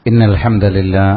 إن الحمد لله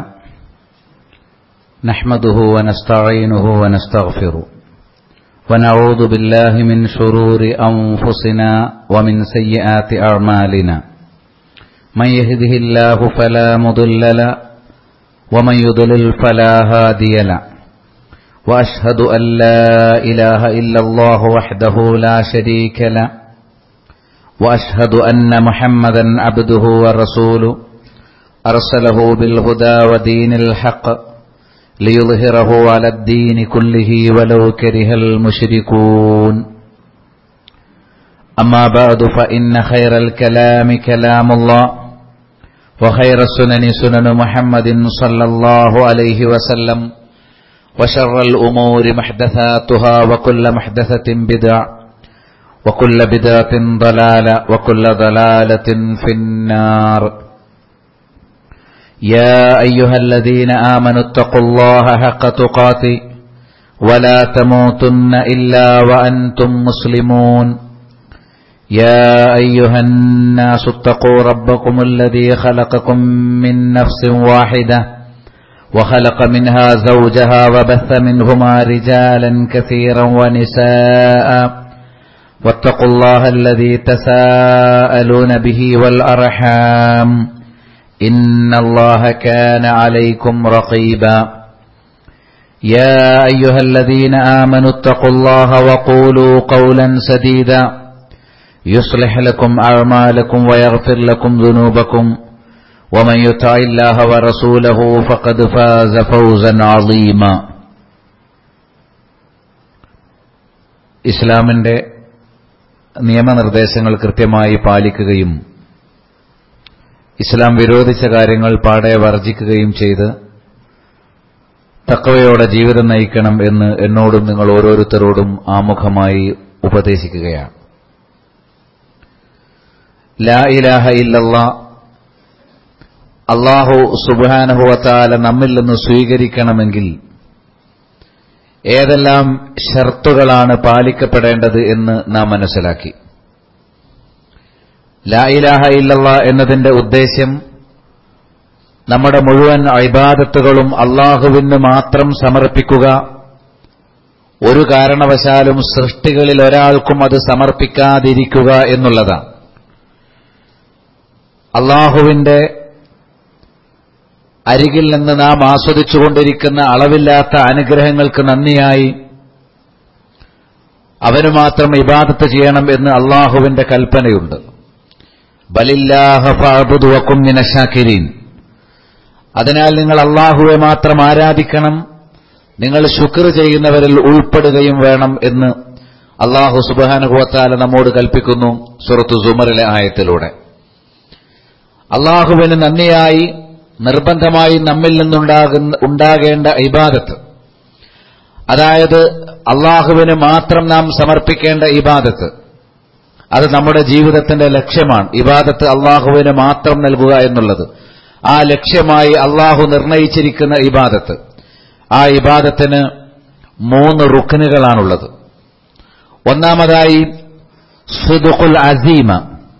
نحمده ونستعينه ونستغفره ونعوذ بالله من شرور أنفسنا ومن سيئات أعمالنا من يهده الله فلا مضل له ومن يضلل فلا هادي له وأشهد أن لا إله إلا الله وحده لا شريك له وأشهد أن محمدا عبده ورسوله أرسله بالهدى ودين الحق ليظهره على الدين كله ولو كره المشركون أما بعد فإن خير الكلام كلام الله وخير السنن سنن محمد صلى الله عليه وسلم وشر الأمور محدثاتها وكل محدثة بدع وكل بدعة ضلالة وكل ضلالة في النار يا أيها الذين آمنوا اتقوا الله حق تقاته ولا تموتن إلا وأنتم مسلمون يا أيها الناس اتقوا ربكم الذي خلقكم من نفس واحدة وخلق منها زوجها وبث منهما رجالا كثيرا ونساء واتقوا الله الذي تساءلون به والأرحام إن الله كان عليكم رقيبا يا أيها الذين آمنوا اتقوا الله وقولوا قولا سديدا يصلح لكم أعمالكم ويغفر لكم ذنوبكم ومن يطع الله ورسوله فقد فاز فوزا عظيما ഇസ്ലാമിന്റെ നിയമനിർദ്ദേശങ്ങൾ കൃത്യമായി പാലിക്കുകയും ഇസ്ലാം വിരോധിച്ച കാര്യങ്ങൾ പാടെ വർജിക്കുകയും ചെയ്ത് തക്കവയോടെ ജീവിതം നയിക്കണം എന്ന് എന്നോടും നിങ്ങൾ ഓരോരുത്തരോടും ആമുഖമായി ഉപദേശിക്കുകയാണ് ലാ ഇലാഹ ഇല്ലല്ല അള്ളാഹു സുബാനുഭവത്താല നമ്മിൽ നിന്ന് സ്വീകരിക്കണമെങ്കിൽ ഏതെല്ലാം ഷർത്തുകളാണ് പാലിക്കപ്പെടേണ്ടത് എന്ന് നാം മനസ്സിലാക്കി ലാ ഇലാഹ ഇല്ലല്ല എന്നതിന്റെ ഉദ്ദേശ്യം നമ്മുടെ മുഴുവൻ അഭിബാദത്തുകളും അള്ളാഹുവിന് മാത്രം സമർപ്പിക്കുക ഒരു കാരണവശാലും സൃഷ്ടികളിൽ ഒരാൾക്കും അത് സമർപ്പിക്കാതിരിക്കുക എന്നുള്ളതാണ് അള്ളാഹുവിന്റെ അരികിൽ നിന്ന് നാം ആസ്വദിച്ചുകൊണ്ടിരിക്കുന്ന അളവില്ലാത്ത അനുഗ്രഹങ്ങൾക്ക് നന്ദിയായി അവന് മാത്രം ഇബാദത്ത് ചെയ്യണം എന്ന് അള്ളാഹുവിന്റെ കൽപ്പനയുണ്ട് ബലില്ലാഹുവക്കും നിനശാക്കിരീൻ അതിനാൽ നിങ്ങൾ അള്ളാഹുവെ മാത്രം ആരാധിക്കണം നിങ്ങൾ ശുക്ർ ചെയ്യുന്നവരിൽ ഉൾപ്പെടുകയും വേണം എന്ന് അള്ളാഹു സുബാനുഭവത്താല നമ്മോട് കൽപ്പിക്കുന്നു സുറത്തു സുമറിലെ ആയത്തിലൂടെ അള്ളാഹുവിന് നന്ദിയായി നിർബന്ധമായി നമ്മിൽ നിന്നുണ്ടാകുന്ന ഉണ്ടാകേണ്ട ഇബാദത്ത് അതായത് അള്ളാഹുവിന് മാത്രം നാം സമർപ്പിക്കേണ്ട ഇബാദത്ത് അത് നമ്മുടെ ജീവിതത്തിന്റെ ലക്ഷ്യമാണ് ഇബാദത്ത് അള്ളാഹുവിന് മാത്രം നൽകുക എന്നുള്ളത് ആ ലക്ഷ്യമായി അള്ളാഹു നിർണയിച്ചിരിക്കുന്ന ഇബാദത്ത് ആ ഇബാദത്തിന് മൂന്ന് റുക്കനുകളാണുള്ളത് ഒന്നാമതായി സുദുഖുൽ അസീമ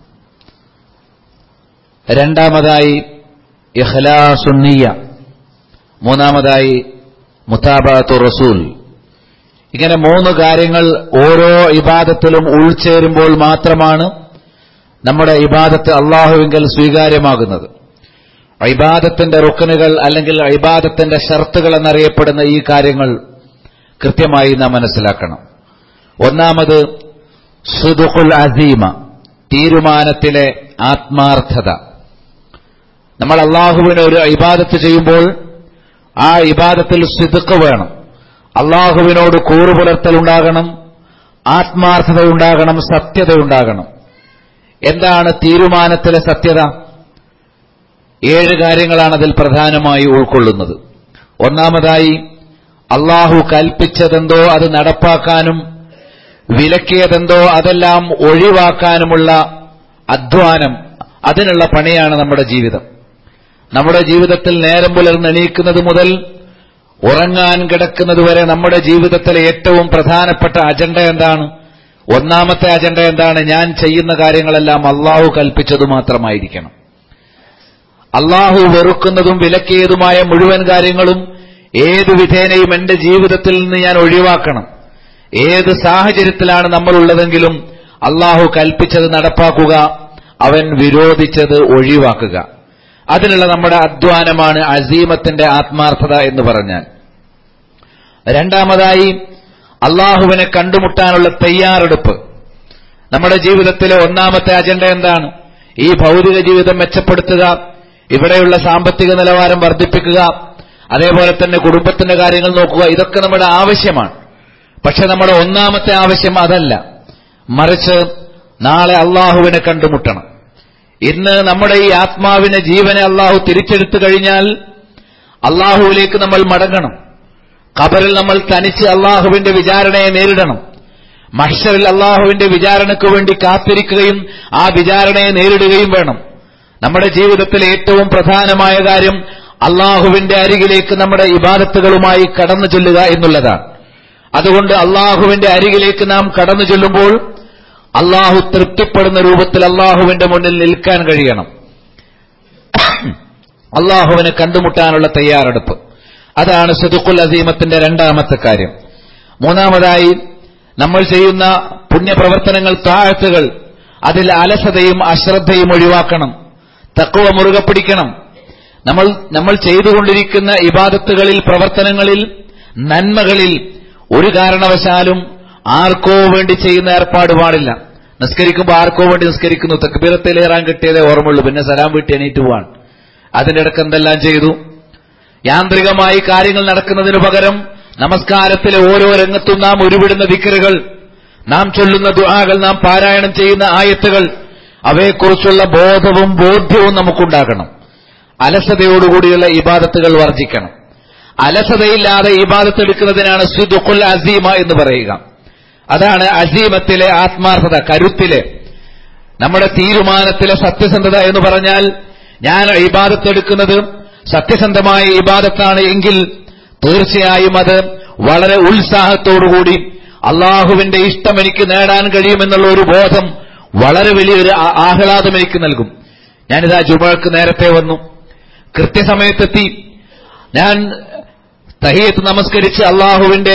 രണ്ടാമതായി ഇഖ്ലാസുന്നിയ മൂന്നാമതായി മുതാബാത്തു റസൂൽ ഇങ്ങനെ മൂന്ന് കാര്യങ്ങൾ ഓരോ ഇബാദത്തിലും ഉൾച്ചേരുമ്പോൾ മാത്രമാണ് നമ്മുടെ ഇബാദത്ത് അള്ളാഹുവിങ്കൽ സ്വീകാര്യമാകുന്നത് ഇബാദത്തിന്റെ റുക്കനുകൾ അല്ലെങ്കിൽ ഇബാദത്തിന്റെ ഷർത്തുകൾ എന്നറിയപ്പെടുന്ന ഈ കാര്യങ്ങൾ കൃത്യമായി നാം മനസ്സിലാക്കണം ഒന്നാമത് സുദുഖുൽ അസീമ തീരുമാനത്തിലെ ആത്മാർത്ഥത നമ്മൾ അള്ളാഹുവിന് ഒരു ഇബാദത്ത് ചെയ്യുമ്പോൾ ആ ഇബാദത്തിൽ സിതുക്ക് വേണം അള്ളാഹുവിനോട് കൂറുപുലർത്തലുണ്ടാകണം ആത്മാർത്ഥതയുണ്ടാകണം സത്യതയുണ്ടാകണം എന്താണ് തീരുമാനത്തിലെ സത്യത ഏഴ് കാര്യങ്ങളാണ് അതിൽ പ്രധാനമായി ഉൾക്കൊള്ളുന്നത് ഒന്നാമതായി അള്ളാഹു കൽപ്പിച്ചതെന്തോ അത് നടപ്പാക്കാനും വിലക്കിയതെന്തോ അതെല്ലാം ഒഴിവാക്കാനുമുള്ള അധ്വാനം അതിനുള്ള പണിയാണ് നമ്മുടെ ജീവിതം നമ്മുടെ ജീവിതത്തിൽ നേരം പുലർന്നെണീക്കുന്നത് മുതൽ ഉറങ്ങാൻ കിടക്കുന്നതുവരെ നമ്മുടെ ജീവിതത്തിലെ ഏറ്റവും പ്രധാനപ്പെട്ട അജണ്ട എന്താണ് ഒന്നാമത്തെ അജണ്ട എന്താണ് ഞാൻ ചെയ്യുന്ന കാര്യങ്ങളെല്ലാം അള്ളാഹു കൽപ്പിച്ചതു മാത്രമായിരിക്കണം അള്ളാഹു വെറുക്കുന്നതും വിലക്കിയതുമായ മുഴുവൻ കാര്യങ്ങളും ഏതു വിധേനയും എന്റെ ജീവിതത്തിൽ നിന്ന് ഞാൻ ഒഴിവാക്കണം ഏത് സാഹചര്യത്തിലാണ് നമ്മൾ ഉള്ളതെങ്കിലും അള്ളാഹു കൽപ്പിച്ചത് നടപ്പാക്കുക അവൻ വിരോധിച്ചത് ഒഴിവാക്കുക അതിനുള്ള നമ്മുടെ അധ്വാനമാണ് അസീമത്തിന്റെ ആത്മാർത്ഥത എന്ന് പറഞ്ഞാൽ രണ്ടാമതായി അള്ളാഹുവിനെ കണ്ടുമുട്ടാനുള്ള തയ്യാറെടുപ്പ് നമ്മുടെ ജീവിതത്തിലെ ഒന്നാമത്തെ അജണ്ട എന്താണ് ഈ ഭൗതിക ജീവിതം മെച്ചപ്പെടുത്തുക ഇവിടെയുള്ള സാമ്പത്തിക നിലവാരം വർദ്ധിപ്പിക്കുക അതേപോലെ തന്നെ കുടുംബത്തിന്റെ കാര്യങ്ങൾ നോക്കുക ഇതൊക്കെ നമ്മുടെ ആവശ്യമാണ് പക്ഷെ നമ്മുടെ ഒന്നാമത്തെ ആവശ്യം അതല്ല മറിച്ച് നാളെ അള്ളാഹുവിനെ കണ്ടുമുട്ടണം ഇന്ന് നമ്മുടെ ഈ ആത്മാവിനെ ജീവനെ അള്ളാഹു തിരിച്ചെടുത്തു കഴിഞ്ഞാൽ അള്ളാഹുവിലേക്ക് നമ്മൾ മടങ്ങണം ഖബറിൽ നമ്മൾ തനിച്ച് അള്ളാഹുവിന്റെ വിചാരണയെ നേരിടണം മഷറിൽ അള്ളാഹുവിന്റെ വിചാരണയ്ക്ക് വേണ്ടി കാത്തിരിക്കുകയും ആ വിചാരണയെ നേരിടുകയും വേണം നമ്മുടെ ജീവിതത്തിലെ ഏറ്റവും പ്രധാനമായ കാര്യം അള്ളാഹുവിന്റെ അരികിലേക്ക് നമ്മുടെ ഇബാദത്തുകളുമായി കടന്നു ചെല്ലുക എന്നുള്ളതാണ് അതുകൊണ്ട് അള്ളാഹുവിന്റെ അരികിലേക്ക് നാം കടന്നു ചെല്ലുമ്പോൾ അള്ളാഹു തൃപ്തിപ്പെടുന്ന രൂപത്തിൽ അള്ളാഹുവിന്റെ മുന്നിൽ നിൽക്കാൻ കഴിയണം അള്ളാഹുവിനെ കണ്ടുമുട്ടാനുള്ള തയ്യാറെടുപ്പ് അതാണ് സദുഖുൽ അസീമത്തിന്റെ രണ്ടാമത്തെ കാര്യം മൂന്നാമതായി നമ്മൾ ചെയ്യുന്ന പുണ്യപ്രവർത്തനങ്ങൾ താഴ്ത്തുകൾ അതിൽ അലസതയും അശ്രദ്ധയും ഒഴിവാക്കണം തക്കുവ മുറുകെ പിടിക്കണം നമ്മൾ നമ്മൾ ചെയ്തുകൊണ്ടിരിക്കുന്ന ഇബാദത്തുകളിൽ പ്രവർത്തനങ്ങളിൽ നന്മകളിൽ ഒരു കാരണവശാലും ആർക്കോ വേണ്ടി ചെയ്യുന്ന ഏർപ്പാട് പാടില്ല നിസ്കരിക്കുമ്പോൾ ആർക്കോ വേണ്ടി നിസ്കരിക്കുന്നു തെക്കുബീറത്തിലേറാൻ കിട്ടിയതേ ഓർമ്മയുള്ളൂ പിന്നെ സലാം വീട്ടി എണീറ്റ് പോവാൻ അതിന്റെ ഇടക്ക് എന്തെല്ലാം ചെയ്തു യാന്ത്രികമായി കാര്യങ്ങൾ നടക്കുന്നതിനു പകരം നമസ്കാരത്തിലെ ഓരോ രംഗത്തും നാം ഉരുവിടുന്ന വിക്കറുകൾ നാം ചൊല്ലുന്ന ദുആകൾ നാം പാരായണം ചെയ്യുന്ന ആയത്തുകൾ അവയെക്കുറിച്ചുള്ള ബോധവും ബോധ്യവും നമുക്കുണ്ടാകണം അലസതയോടുകൂടിയുള്ള ഇബാദത്തുകൾ വർജിക്കണം അലസതയില്ലാതെ ഇബാദത്ത് എടുക്കുന്നതിനാണ് സുദുഖുൽ അസീമ എന്ന് പറയുക അതാണ് അസീമത്തിലെ ആത്മാർത്ഥത കരുത്തിലെ നമ്മുടെ തീരുമാനത്തിലെ സത്യസന്ധത എന്ന് പറഞ്ഞാൽ ഞാൻ ഇബാദത്ത് എടുക്കുന്നത് സത്യസന്ധമായ ഇബാദത്താണ് എങ്കിൽ തീർച്ചയായും അത് വളരെ ഉത്സാഹത്തോടുകൂടി അള്ളാഹുവിന്റെ ഇഷ്ടം എനിക്ക് നേടാൻ കഴിയുമെന്നുള്ള ഒരു ബോധം വളരെ വലിയൊരു ആ- ആഹ്ലാദം എനിക്ക് നൽകും ഞാനിതാ ജുമഴക്ക് നേരത്തെ വന്നു കൃത്യസമയത്തെത്തി ഞാൻ തഹിയത്ത് നമസ്കരിച്ച് അള്ളാഹുവിന്റെ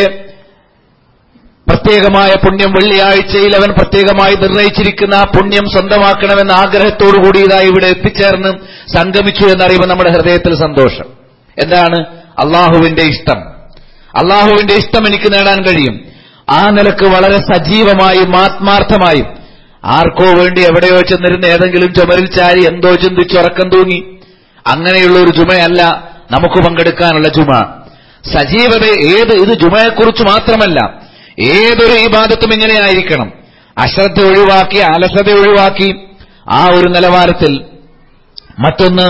പ്രത്യേകമായ പുണ്യം വെള്ളിയാഴ്ചയിൽ അവൻ പ്രത്യേകമായി നിർണയിച്ചിരിക്കുന്ന ആ പുണ്യം സ്വന്തമാക്കണമെന്ന ആഗ്രഹത്തോടുകൂടി ഇതാ ഇവിടെ എത്തിച്ചേർന്ന് സംഗമിച്ചു എന്നറിയുമ്പോൾ നമ്മുടെ ഹൃദയത്തിൽ സന്തോഷം എന്താണ് അള്ളാഹുവിന്റെ ഇഷ്ടം അള്ളാഹുവിന്റെ ഇഷ്ടം എനിക്ക് നേടാൻ കഴിയും ആ നിലക്ക് വളരെ സജീവമായും ആത്മാർത്ഥമായും ആർക്കോ വേണ്ടി എവിടെയോ ചെന്നിരുന്ന് ഏതെങ്കിലും ചുമരിൽ ചാരി എന്തോ ചിന്തിച്ച് ഉറക്കം തൂങ്ങി അങ്ങനെയുള്ള ഒരു ജുമയല്ല നമുക്ക് പങ്കെടുക്കാനുള്ള ജുമ സജീവത ഏത് ഇത് ജുമയെക്കുറിച്ച് മാത്രമല്ല ഏതൊരു ഇബാദത്തും ഇങ്ങനെയായിരിക്കണം അശ്രദ്ധ ഒഴിവാക്കി അലസത ഒഴിവാക്കി ആ ഒരു നിലവാരത്തിൽ മറ്റൊന്ന്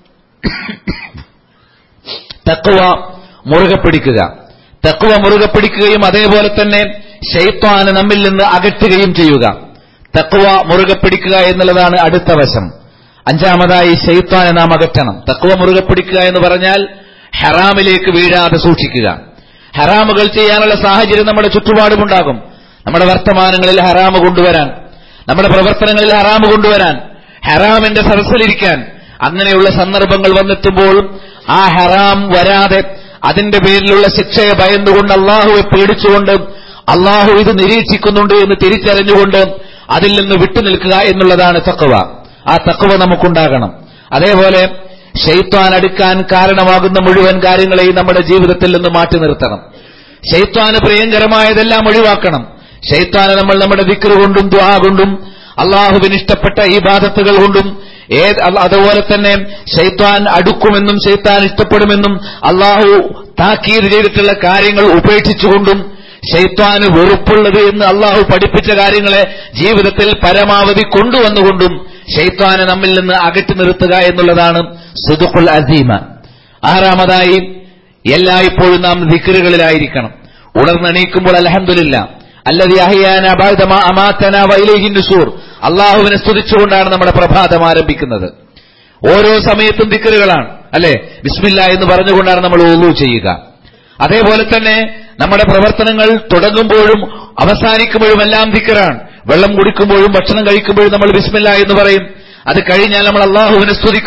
തക്കുവ മുറുകെ പിടിക്കുക തക്കുവ മുറുകെ പിടിക്കുകയും അതേപോലെ തന്നെ ഷെയ്ത്വാന് നമ്മിൽ നിന്ന് അകറ്റുകയും ചെയ്യുക തക്കുവ മുറുകെ പിടിക്കുക എന്നുള്ളതാണ് അടുത്ത വശം അഞ്ചാമതായി ഷെയ്ത്വാനെ നാം അകറ്റണം തക്കുവ മുറുകെ പിടിക്കുക എന്ന് പറഞ്ഞാൽ ഹറാമിലേക്ക് വീഴാതെ സൂക്ഷിക്കുക ഹറാമുകൾ ചെയ്യാനുള്ള സാഹചര്യം നമ്മുടെ ചുറ്റുപാടുമുണ്ടാകും നമ്മുടെ വർത്തമാനങ്ങളിൽ ഹറാമ് കൊണ്ടുവരാൻ നമ്മുടെ പ്രവർത്തനങ്ങളിൽ ഹറാമ് കൊണ്ടുവരാൻ ഹറാമിന്റെ സദസ്സിലിരിക്കാൻ അങ്ങനെയുള്ള സന്ദർഭങ്ങൾ വന്നെത്തുമ്പോൾ ആ ഹറാം വരാതെ അതിന്റെ പേരിലുള്ള ശിക്ഷയെ ഭയന്നുകൊണ്ട് അള്ളാഹുവെ പേടിച്ചുകൊണ്ട് അള്ളാഹു ഇത് നിരീക്ഷിക്കുന്നുണ്ട് എന്ന് തിരിച്ചറിഞ്ഞുകൊണ്ട് അതിൽ നിന്ന് വിട്ടുനിൽക്കുക എന്നുള്ളതാണ് തക്കവ ആ തക്കവ നമുക്കുണ്ടാകണം അതേപോലെ ഷെയ്ത്താൻ അടുക്കാൻ കാരണമാകുന്ന മുഴുവൻ കാര്യങ്ങളെയും നമ്മുടെ ജീവിതത്തിൽ നിന്ന് മാറ്റി നിർത്തണം ഷെയ്ത്താന് പ്രിയങ്കരമായതെല്ലാം ഒഴിവാക്കണം ഷെയ്ത്താനെ നമ്മൾ നമ്മുടെ ദിക്റ് കൊണ്ടും ദ്വാ കൊണ്ടും അള്ളാഹുവിന് ഇഷ്ടപ്പെട്ട ഈ ബാധത്തുകൾ കൊണ്ടും ഏത് അ- അതുപോലെ തന്നെ ഷെയ്ത്താൻ അടുക്കുമെന്നും ഷെയ്ത്താൻ ഇഷ്ടപ്പെടുമെന്നും അള്ളാഹു താക്കീത് ചെയ്തിട്ടുള്ള കാര്യങ്ങൾ ഉപേക്ഷിച്ചുകൊണ്ടും ഷെയ്ത്താന് വെറുപ്പുള്ളത് എന്ന് അള്ളാഹു പഠിപ്പിച്ച കാര്യങ്ങളെ ജീവിതത്തിൽ പരമാവധി കൊണ്ടുവന്നുകൊണ്ടും ഷെയ്ത്താനെ നമ്മിൽ നിന്ന് അകറ്റി നിർത്തുക എന്നുള്ളതാണ് സുദുഖുൽ അസീമ ആറാമതായി എല്ലായ്പ്പോഴും നാം ദിക്കറുകളിലായിരിക്കണം ഉണർന്നെണീക്കുമ്പോൾ അലഹമില്ല അല്ലതി അഹിയാന ബാധമ അമാത്തന വൈലേഹി നുസൂർ അള്ളാഹുവിനെ സ്തുതിച്ചുകൊണ്ടാണ് നമ്മുടെ പ്രഭാതം ആരംഭിക്കുന്നത് ഓരോ സമയത്തും ദിക്കറുകളാണ് അല്ലെ ബിസ്മില്ല എന്ന് പറഞ്ഞുകൊണ്ടാണ് നമ്മൾ ഒന്നു ചെയ്യുക അതേപോലെ തന്നെ നമ്മുടെ പ്രവർത്തനങ്ങൾ തുടങ്ങുമ്പോഴും അവസാനിക്കുമ്പോഴും എല്ലാം ദിക്കറാണ് വെള്ളം കുടിക്കുമ്പോഴും ഭക്ഷണം കഴിക്കുമ്പോഴും നമ്മൾ ബിസ്മില്ല എന്ന് പറയും അത് കഴിഞ്ഞാൽ നമ്മൾ അള്ളാഹുവിനെ സ്തുതിക്കും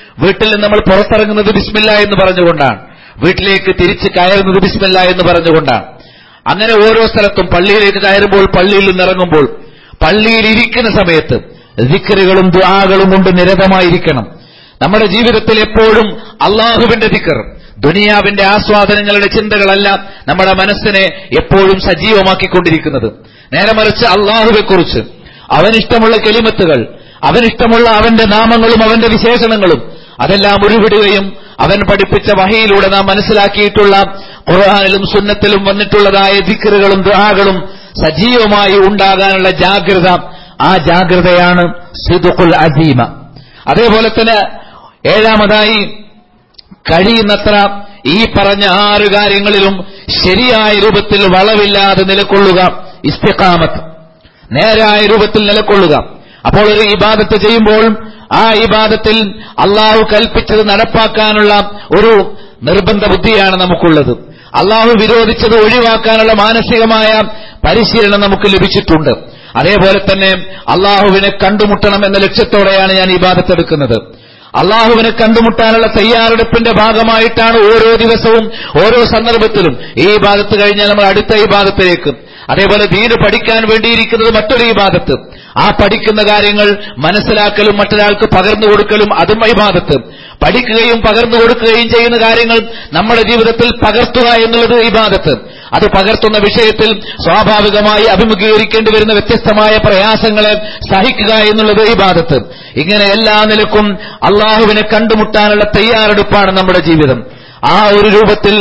വീട്ടിൽ നിന്ന് നമ്മൾ പുറത്തിറങ്ങുന്നത് ബിസ്മില്ല എന്ന് പറഞ്ഞുകൊണ്ടാണ് വീട്ടിലേക്ക് തിരിച്ച് കയറുന്നത് ബിസ്മില്ല എന്ന് പറഞ്ഞുകൊണ്ടാണ് അങ്ങനെ ഓരോ സ്ഥലത്തും പള്ളിയിലേക്ക് കയറുമ്പോൾ പള്ളിയിൽ നിന്നിറങ്ങുമ്പോൾ പള്ളിയിൽ ഇരിക്കുന്ന സമയത്ത് ദിക്കറുകളും ദുആകളും കൊണ്ട് നിരതമായിരിക്കണം നമ്മുടെ ജീവിതത്തിൽ എപ്പോഴും അള്ളാഹുവിന്റെ ദിക്കർ ദുനിയാവിന്റെ ആസ്വാദനങ്ങളുടെ ചിന്തകളല്ല നമ്മുടെ മനസ്സിനെ എപ്പോഴും സജീവമാക്കിക്കൊണ്ടിരിക്കുന്നത് നേരെ മറിച്ച് അള്ളാഹുവെക്കുറിച്ച് അവനിഷ്ടമുള്ള കെലിമത്തുകൾ അവനിഷ്ടമുള്ള അവന്റെ നാമങ്ങളും അവന്റെ വിശേഷണങ്ങളും അതെല്ലാം ഉരുവിടുകയും അവൻ പഠിപ്പിച്ച വഹയിലൂടെ നാം മനസ്സിലാക്കിയിട്ടുള്ള ഖുർആാനിലും സുന്നത്തിലും വന്നിട്ടുള്ളതായ ദിക്കറുകളും ദുആകളും സജീവമായി ഉണ്ടാകാനുള്ള ജാഗ്രത ആ ജാഗ്രതയാണ് സിദുഖുൽ അസീമ അതേപോലെ തന്നെ ഏഴാമതായി കഴിയുന്നത്ര ഈ പറഞ്ഞ ആറ് കാര്യങ്ങളിലും ശരിയായ രൂപത്തിൽ വളവില്ലാതെ നിലകൊള്ളുക ഇസ്തിഖാമത്ത് നേരായ രൂപത്തിൽ നിലകൊള്ളുക അപ്പോൾ ഒരു ഇബാദത്ത് ചെയ്യുമ്പോൾ ആ ഇബാദത്തിൽ അള്ളാഹു കൽപ്പിച്ചത് നടപ്പാക്കാനുള്ള ഒരു നിർബന്ധ ബുദ്ധിയാണ് നമുക്കുള്ളത് അള്ളാഹു വിരോധിച്ചത് ഒഴിവാക്കാനുള്ള മാനസികമായ പരിശീലനം നമുക്ക് ലഭിച്ചിട്ടുണ്ട് അതേപോലെ തന്നെ അള്ളാഹുവിനെ കണ്ടുമുട്ടണം എന്ന ലക്ഷ്യത്തോടെയാണ് ഞാൻ ഇബാദത്ത് എടുക്കുന്നത് അള്ളാഹുവിനെ കണ്ടുമുട്ടാനുള്ള തയ്യാറെടുപ്പിന്റെ ഭാഗമായിട്ടാണ് ഓരോ ദിവസവും ഓരോ സന്ദർഭത്തിലും ഈ ഇബാദത്ത് കഴിഞ്ഞാൽ നമ്മൾ അടുത്ത ഇബാദത്തിലേക്ക് അതേപോലെ ദീന് പഠിക്കാൻ വേണ്ടിയിരിക്കുന്നത് മറ്റൊരു ഇബാദത്ത് ആ പഠിക്കുന്ന കാര്യങ്ങൾ മനസ്സിലാക്കലും മറ്റൊരാൾക്ക് പകർന്നു കൊടുക്കലും അതും ഇബാദത്ത് പഠിക്കുകയും പകർന്നു കൊടുക്കുകയും ചെയ്യുന്ന കാര്യങ്ങൾ നമ്മുടെ ജീവിതത്തിൽ പകർത്തുക എന്നുള്ളത് ഇബാദത്ത് അത് പകർത്തുന്ന വിഷയത്തിൽ സ്വാഭാവികമായി അഭിമുഖീകരിക്കേണ്ടി വരുന്ന വ്യത്യസ്തമായ പ്രയാസങ്ങളെ സഹിക്കുക എന്നുള്ളത് ഇബാദത്ത് ഇങ്ങനെ എല്ലാ നിലക്കും അള്ളാഹുവിനെ കണ്ടുമുട്ടാനുള്ള തയ്യാറെടുപ്പാണ് നമ്മുടെ ജീവിതം ആ ഒരു രൂപത്തിൽ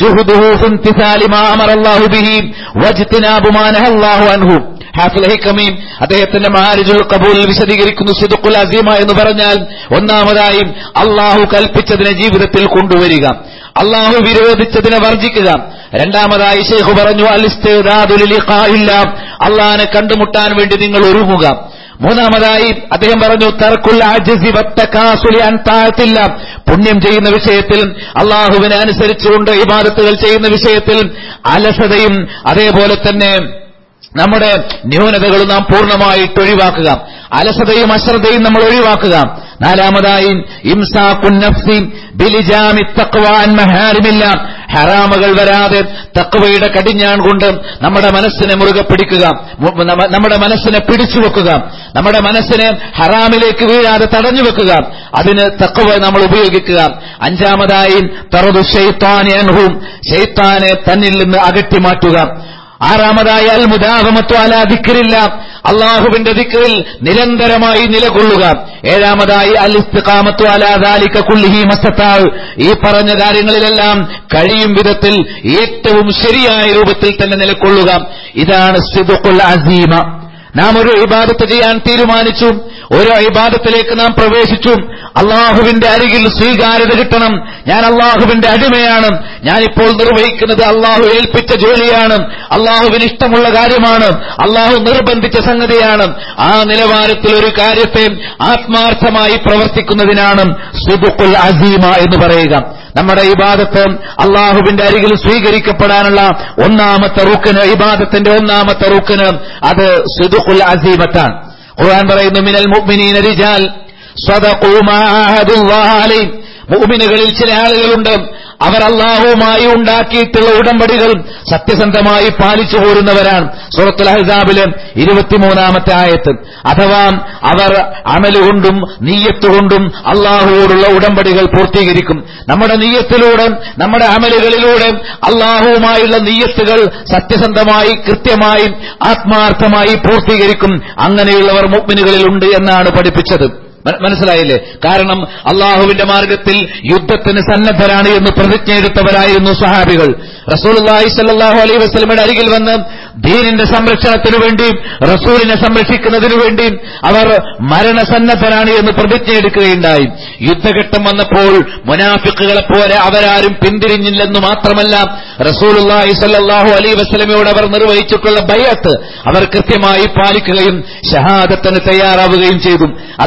അൻഹു അദ്ദേഹത്തിന്റെ മാരിജുൽ കബൂൽ വിശദീകരിക്കുന്നു സിദുഖുൽ അസീമ എന്ന് പറഞ്ഞാൽ ഒന്നാമതായും അള്ളാഹു കൽപ്പിച്ചതിനെ ജീവിതത്തിൽ കൊണ്ടുവരിക അള്ളാഹു വിരോധിച്ചതിനെ വർജിക്കുക രണ്ടാമതായി ഷെയ്ഖ് പറഞ്ഞു അലിസ്തേദാദുലില്ല അള്ളാഹിനെ കണ്ടുമുട്ടാൻ വേണ്ടി നിങ്ങൾ ഒരുങ്ങുക മൂന്നാമതായി അദ്ദേഹം പറഞ്ഞു തർക്കുൽ ആജിസി വത്തക്കാസുലി അൻ താഴ്ത്തില്ല പുണ്യം ചെയ്യുന്ന വിഷയത്തിൽ അള്ളാഹുവിനെ അനുസരിച്ചുകൊണ്ട് ഇബാദത്തുകൾ ചെയ്യുന്ന വിഷയത്തിൽ അലസതയും അതേപോലെ തന്നെ നമ്മുടെ ന്യൂനതകളും നാം പൂർണ്ണമായിട്ട് ഒഴിവാക്കുക അലസതയും അശ്രദ്ധയും നമ്മൾ ഒഴിവാക്കുക നാലാമതായി ഇംസാഖുൻ നഫ്സി ബിലിജാമി തഖ്വാൻ മഹാരിമില്ല ഹറാമുകൾ വരാതെ തക്വയുടെ കടിഞ്ഞാൺ കൊണ്ട് നമ്മുടെ മനസ്സിനെ മുറുകെ പിടിക്കുക നമ്മുടെ മനസ്സിനെ പിടിച്ചു വെക്കുക നമ്മുടെ മനസ്സിനെ ഹറാമിലേക്ക് വീഴാതെ തടഞ്ഞു വെക്കുക അതിന് തക്വ നമ്മൾ ഉപയോഗിക്കുക അഞ്ചാമതായി തറതു ഷെയ്ത്താനെ അനുഭവം ഷെയ്ത്താനെ തന്നിൽ നിന്ന് അകറ്റി മാറ്റുക ആറാമതായി അൽ മുദാഹമത്വ അല ദിക്കറില്ല അള്ളാഹുവിന്റെ ദിക്കറിൽ നിരന്തരമായി നിലകൊള്ളുക ഏഴാമതായി അൽ ഇസ്തിഖാമത്വ അലാദാലിക്ക കുല്ലിഹി മസ്തത്താവ് ഈ പറഞ്ഞ കാര്യങ്ങളിലെല്ലാം കഴിയും വിധത്തിൽ ഏറ്റവും ശരിയായ രൂപത്തിൽ തന്നെ നിലകൊള്ളുക ഇതാണ് സിദുഖുൽ അസീമ നാം ഒരു ഇബാദത്ത് ചെയ്യാൻ തീരുമാനിച്ചു ഓരോ ഇബാദത്തിലേക്ക് നാം പ്രവേശിച്ചു അള്ളാഹുവിന്റെ അരികിൽ സ്വീകാര്യത കിട്ടണം ഞാൻ അള്ളാഹുവിന്റെ അടിമയാണ് ഞാനിപ്പോൾ നിർവഹിക്കുന്നത് അള്ളാഹു ഏൽപ്പിച്ച ജോലിയാണ് അള്ളാഹുവിന് ഇഷ്ടമുള്ള കാര്യമാണ് അള്ളാഹു നിർബന്ധിച്ച സംഗതിയാണ് ആ നിലവാരത്തിൽ ഒരു കാര്യത്തെ ആത്മാർത്ഥമായി പ്രവർത്തിക്കുന്നതിനാണ് സുദുഖുൽ അസീമ എന്ന് പറയുക നമ്മുടെ ഇബാദത്ത് അള്ളാഹുവിന്റെ അരികിൽ സ്വീകരിക്കപ്പെടാനുള്ള ഒന്നാമത്തെ റുക്കിന് ഇബാദത്തിന്റെ ഒന്നാമത്തെ റുക്കിന് അത് സുദുഖുൽ അസീമത്താണ് ഖുർആൻ പറയുന്നു മിനൽ മുഅ്മിനീന റിജാൽ സ്വദഖൂ മാ ആഹദുല്ലാഹി അലൈഹി മുഅ്മിനുകളിൽ ചില ആളുകളുണ്ട് അവർ അള്ളാഹുവുമായി ഉണ്ടാക്കിയിട്ടുള്ള ഉടമ്പടികൾ സത്യസന്ധമായി പാലിച്ചു പോരുന്നവരാണ് സൂറത്തുൽ അഹ്സാബില് ഇരുപത്തിമൂന്നാമത്തെ ആയത്ത് അഥവാ അവർ അമലുകൊണ്ടും നീയത്തുകൊണ്ടും അള്ളാഹുവോടുള്ള ഉടമ്പടികൾ പൂർത്തീകരിക്കും നമ്മുടെ നീയത്തിലൂടെ നമ്മുടെ അമലുകളിലൂടെ അള്ളാഹുവുമായുള്ള നീയത്തുകൾ സത്യസന്ധമായി കൃത്യമായി ആത്മാർത്ഥമായി പൂർത്തീകരിക്കും അങ്ങനെയുള്ളവർ മുഗ്മിനുകളിലുണ്ട് എന്നാണ് പഠിപ്പിച്ചത് മനസ്സിലായില്ലേ കാരണം അള്ളാഹുവിന്റെ മാർഗത്തിൽ യുദ്ധത്തിന് സന്നദ്ധരാണ് എന്ന് പ്രതിജ്ഞയെടുത്തവരായിരുന്നു സഹാബികൾ റസൂലി സല്ലാഹു അലൈഹി വസ്ലമയുടെ അരികിൽ വന്ന് ദീനിന്റെ സംരക്ഷണത്തിനു വേണ്ടി റസൂലിനെ സംരക്ഷിക്കുന്നതിനു വേണ്ടി അവർ മരണസന്നദ്ധരാണ് എന്ന് പ്രതിജ്ഞയെടുക്കുകയുണ്ടായി യുദ്ധഘട്ടം വന്നപ്പോൾ മുനാഫിക്കുകളെ പോലെ അവരാരും പിന്തിരിഞ്ഞില്ലെന്ന് മാത്രമല്ല റസൂലുല്ലാഹി സല്ലാഹു അലൈഹി വസ്ലമയോട് അവർ നിർവഹിച്ചിട്ടുള്ള ബയ്യത്ത് അവർ കൃത്യമായി പാലിക്കുകയും ഷഹാദത്തിന് തയ്യാറാവുകയും ചെയ്തു അതുകൊണ്ട് അവരെ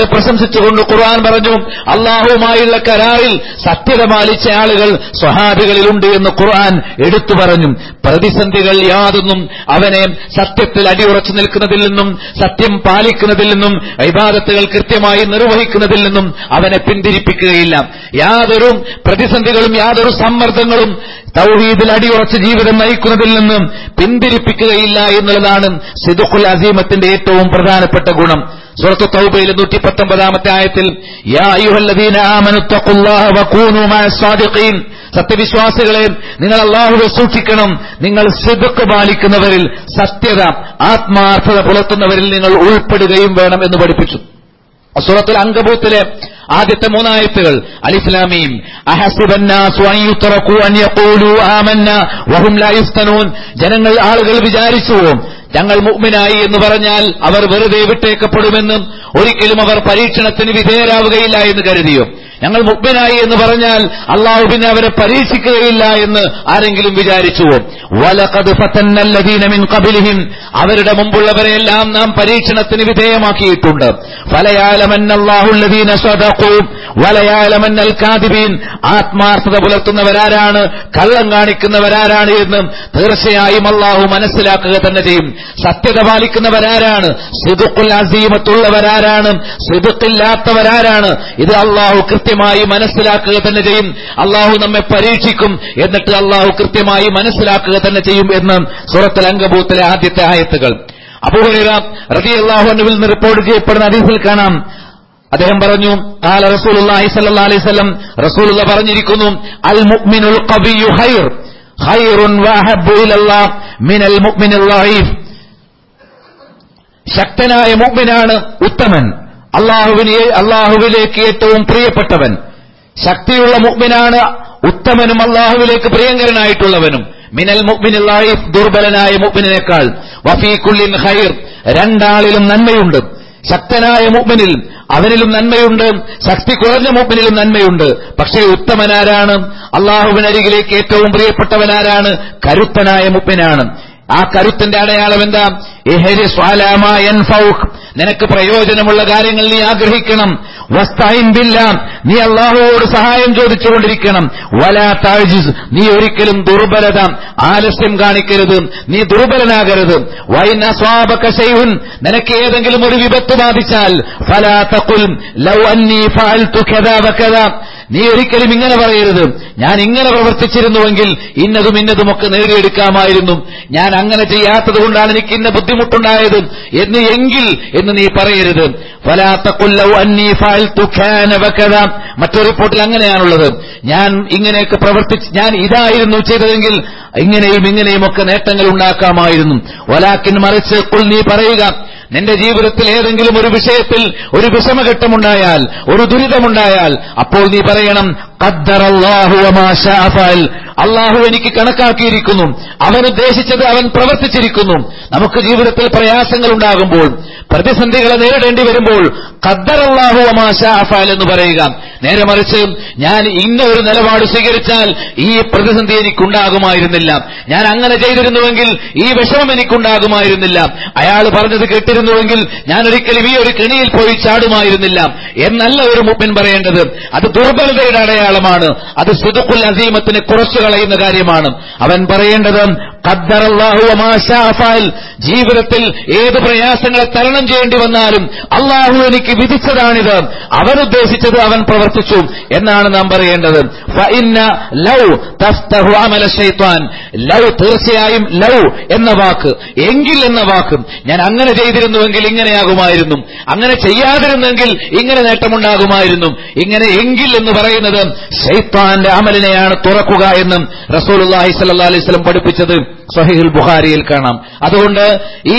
അള്ളാഹുവിനെ പ്രശംസിച്ചുകൊണ്ട് ഖുർആൻ പറഞ്ഞു അള്ളാഹുവുമായുള്ള കരാറിൽ സത്യത പാലിച്ച ആളുകൾ സ്വഹാബികളിലുണ്ട് എന്ന് ഖുർആൻ എടുത്തു പറഞ്ഞു പ്രതിസന്ധികൾ യാതൊന്നും അവനെ സത്യത്തിൽ അടിയുറച്ചു നിൽക്കുന്നതിൽ നിന്നും സത്യം പാലിക്കുന്നതിൽ നിന്നും ഇബാദത്തുകൾ കൃത്യമായി നിർവഹിക്കുന്നതിൽ നിന്നും അവനെ പിന്തിരിപ്പിക്കുകയില്ല യാതൊരു പ്രതിസന്ധികളും യാതൊരു സമ്മർദ്ദങ്ങളും തൗഹീദിൽ അടിയുറച്ച ജീവിതം നയിക്കുന്നതിൽ നിന്നും പിന്തിരിപ്പിക്കുകയില്ല എന്നുള്ളതാണ് സിദുഖുൽ അസീമത്തിന്റെ ഏറ്റവും പ്രധാനപ്പെട്ട ഗുണം സുഹൃത്തു തൗബയിൽ നൂറ്റി പത്തൊമ്പതാമത്തെ ആയത്തിൽ യാ അയ്യുഹല്ലദീന ആമനു തഖുല്ലാഹ വകൂനു മഅസ് സാദിഖീൻ സത്യവിശ്വാസികളെ നിങ്ങൾ അള്ളാഹുവെ സൂക്ഷിക്കണം നിങ്ങൾ സിദുക്ക് പാലിക്കുന്നവരിൽ സത്യത ആത്മാർത്ഥത പുലർത്തുന്നവരിൽ നിങ്ങൾ ഉൾപ്പെടുകയും വേണം എന്ന് പഠിപ്പിച്ചു സൂറത്തുൽ അങ്കബൂത്തിലെ ആദ്യത്തെ മൂന്നായത്തുകൾ അലിസ്ലാമീം ജനങ്ങൾ ആളുകൾ വിചാരിച്ചുവോ ഞങ്ങൾ മുഗ്മിനായി എന്ന് പറഞ്ഞാൽ അവർ വെറുതെ വിട്ടേക്കപ്പെടുമെന്നും ഒരിക്കലും അവർ പരീക്ഷണത്തിന് വിധേയരാവുകയില്ല എന്ന് കരുതിയോ ഞങ്ങൾ മുഗ്മിനായി എന്ന് പറഞ്ഞാൽ അള്ളാഹു പിന്നെ അവരെ പരീക്ഷിക്കുകയില്ല എന്ന് ആരെങ്കിലും വിചാരിച്ചുവോ വലഖദ് ഫതന്നല്ലദീന മിൻ ഖബലിഹിം അവരുടെ മുമ്പുള്ളവരെയെല്ലാം നാം പരീക്ഷണത്തിന് വിധേയമാക്കിയിട്ടുണ്ട് ഫലയാലമന്നല്ലാഹുല്ലദീന സദഖൂ വലയാലമന്നൽ കാദിബീൻ ആത്മാർത്ഥത പുലർത്തുന്നവരാരാണ് കള്ളം കാണിക്കുന്നവരാരാണ് എന്ന് തീർച്ചയായും അള്ളാഹു മനസ്സിലാക്കുക തന്നെ ചെയ്യും സത്യത പാലിക്കുന്നവരാരാണ് സിദുക്കുൽ അസീമത്തുള്ളവരാരാണ് സിദുക്കില്ലാത്തവരാരാണ് ഇത് അള്ളാഹു കൃത്യമായി മനസ്സിലാക്കുക തന്നെ ചെയ്യും അള്ളാഹു നമ്മെ പരീക്ഷിക്കും എന്നിട്ട് അള്ളാഹു കൃത്യമായി മനസ്സിലാക്കുക തന്നെ ചെയ്യും എന്ന് സൂറത്തുൽ അങ്കബൂത്തിലെ ആദ്യത്തെ ആയത്തുകൾ അബൂഹുറ റതി അള്ളാഹുവിൽ നിന്ന് റിപ്പോർട്ട് ചെയ്യപ്പെടുന്ന ഹദീസിൽ കാണാം അദ്ദേഹം പറഞ്ഞു കാല റസൂലുള്ളാഹി സ്വല്ലല്ലാഹി അലൈഹി വസല്ലം റസൂലുള്ള പറഞ്ഞിരിക്കുന്നു അൽ മുഅ്മിനുൽ ഖവിയ്യു ഖൈർ ഖൈറുൻ വഅഹബ്ബു ഇലല്ലാഹ് മിനൽ മുഅ്മിനിൽ ളഈഫ് ശക്തനായ മുഅ്മിനാണ് ഉത്തമൻ അള്ളാഹുവിനെ അള്ളാഹുവിലേക്ക് ഏറ്റവും പ്രിയപ്പെട്ടവൻ ശക്തിയുള്ള മുഅ്മിനാണ് ഉത്തമനും അള്ളാഹുവിലേക്ക് പ്രിയങ്കരനായിട്ടുള്ളവനും മിനൽ മുഅ്മിനിൽ ദുർബലനായ മുഅ്മിനേക്കാൾ വഫീകുല്ലിൻ ഖൈർ രണ്ടാളിലും നന്മയുണ്ട് ശക്തനായ മുഅ്മിനിൽ അവനിലും നന്മയുണ്ട് ശക്തി കുറഞ്ഞ മുഅ്മിനിലും നന്മയുണ്ട് പക്ഷേ ഉത്തമനാരാണ് അള്ളാഹുവിനരികിലേക്ക് ഏറ്റവും പ്രിയപ്പെട്ടവനാരാണ് കരുത്തനായ മുഅ്മിനാണ് ആ കരുത്തിന്റെ അടയാളം എന്താ ഇഹരി സ്വാലാമായൻ ഫൗഖ് നിനക്ക് പ്രയോജനമുള്ള കാര്യങ്ങൾ നീ ആഗ്രഹിക്കണം വസ്തൈൻ ബില്ല നീ അള്ളാഹുവോട് സഹായം ചോദിച്ചുകൊണ്ടിരിക്കണം വലാ താഴ്ജിസ് നീ ഒരിക്കലും ദുർബലത ആലസ്യം കാണിക്കരുത് നീ ദുർബലനാകരുത് വൈന സ്വാപക ശൈഹുൻ നിനക്ക് ഏതെങ്കിലും ഒരു വിപത്ത് ബാധിച്ചാൽ ഫലാ തഖുൽ ലൗ അന്നി ഫഅൽതു കദാ വകദാ നീ ഒരിക്കലും ഇങ്ങനെ പറയരുത് ഞാൻ ഇങ്ങനെ പ്രവർത്തിച്ചിരുന്നുവെങ്കിൽ ഇന്നതും ഇന്നതുമൊക്കെ നേടിയെടുക്കാമായിരുന്നു ഞാൻ അങ്ങനെ ചെയ്യാത്തത് കൊണ്ടാണ് എനിക്ക് ഇന്ന ബുദ്ധിമുട്ടുണ്ടായത് എന്ന് എങ്കിൽ എന്ന് നീ പറയരുത് ഫലാത്തക്കൊല്ലൗ അന്നീ ഫാൽത്തു ഖാന വകദ മറ്റൊരു റിപ്പോർട്ടിൽ അങ്ങനെയാണുള്ളത് ഞാൻ ഇങ്ങനെയൊക്കെ പ്രവർത്തിച്ച് ഞാൻ ഇതായിരുന്നു ചെയ്തതെങ്കിൽ ഇങ്ങനെയും ഇങ്ങനെയും ഒക്കെ നേട്ടങ്ങൾ ഉണ്ടാക്കാമായിരുന്നു വലാക്കിൻ മറിച്ച് കുൾ നീ പറയുക നിന്റെ ജീവിതത്തിൽ ഏതെങ്കിലും ഒരു വിഷയത്തിൽ ഒരു വിഷമഘട്ടമുണ്ടായാൽ ഒരു ദുരിതമുണ്ടായാൽ അപ്പോൾ നീ പറയണം ഖദ്ദറല്ലാഹു വമാ ശാഅ ഫഅൽ. അള്ളാഹു എനിക്ക് കണക്കാക്കിയിരിക്കുന്നു അവൻ ഉദ്ദേശിച്ചത് അവൻ പ്രവർത്തിച്ചിരിക്കുന്നു നമുക്ക് ജീവിതത്തിൽ പ്രയാസങ്ങൾ ഉണ്ടാകുമ്പോൾ പ്രതിസന്ധികളെ നേരിടേണ്ടി വരുമ്പോൾ ഖദ്ദറല്ലാഹു വമാ ശാഅ ഫഅൽ എന്ന് പറയുക നേരെ മറിച്ച് ഞാൻ ഇന്ന ഒരു നിലപാട് സ്വീകരിച്ചാൽ ഈ പ്രതിസന്ധി എനിക്കുണ്ടാകുമായിരുന്നില്ല ഞാൻ അങ്ങനെ ചെയ്തിരുന്നുവെങ്കിൽ ഈ വിഷമം എനിക്കുണ്ടാകുമായിരുന്നില്ല അയാൾ പറഞ്ഞത് കേട്ടിരുന്നുവെങ്കിൽ ഞാൻ ഒരിക്കലും ഈ ഒരു കെണിയിൽ പോയി ചാടുമായിരുന്നില്ല എന്നല്ല ഒരു മുപ്പൻ പറയേണ്ടത് അത് ദുർബലതയുടെ അടയാളമാണ് അത് സുദുഖുൽ അസീമത്തിന് കുറച്ചു കളയുന്ന കാര്യമാണ് അവൻ പറയേണ്ടത് ഖദ്ദറല്ലാഹു വമാ ശാഅ ഫഅൽ. ജീവിതത്തിൽ ഏത് പ്രയാസങ്ങളെ തരണം ചെയ്യേണ്ടി വന്നാലും അള്ളാഹു എനിക്ക് വിധിച്ചതാണിത് അവൻ ഉദ്ദേശിച്ചത് അവൻ പ്രവർത്തിച്ചു എന്നാണ് നാം പറയേണ്ടത് ഫഇന്ന ലൗ തഫ്തഹു അമല ശൈത്താൻ ലൗ തീർച്ചയായും ലൗ എന്ന വാക്ക് എങ്കിൽ എന്ന വാക്ക് ഞാൻ അങ്ങനെ ചെയ്തിരുന്നുവെങ്കിൽ ഇങ്ങനെയാകുമായിരുന്നു അങ്ങനെ ചെയ്യാതിരുന്നെങ്കിൽ ഇങ്ങനെ നേട്ടമുണ്ടാകുമായിരുന്നു ഇങ്ങനെ എങ്കിൽ എന്ന് പറയുന്നത് ശൈത്താന്റെ അമലിനെയാണ് തുറക്കുക എന്നും റസൂലുള്ളാഹി സ്വല്ലല്ലാഹി അലൈഹി വസല്ലം പഠിപ്പിച്ചത് സഹീഹുൽ ബുഖാരിയിൽ കാണാം അതുകൊണ്ട് ഈ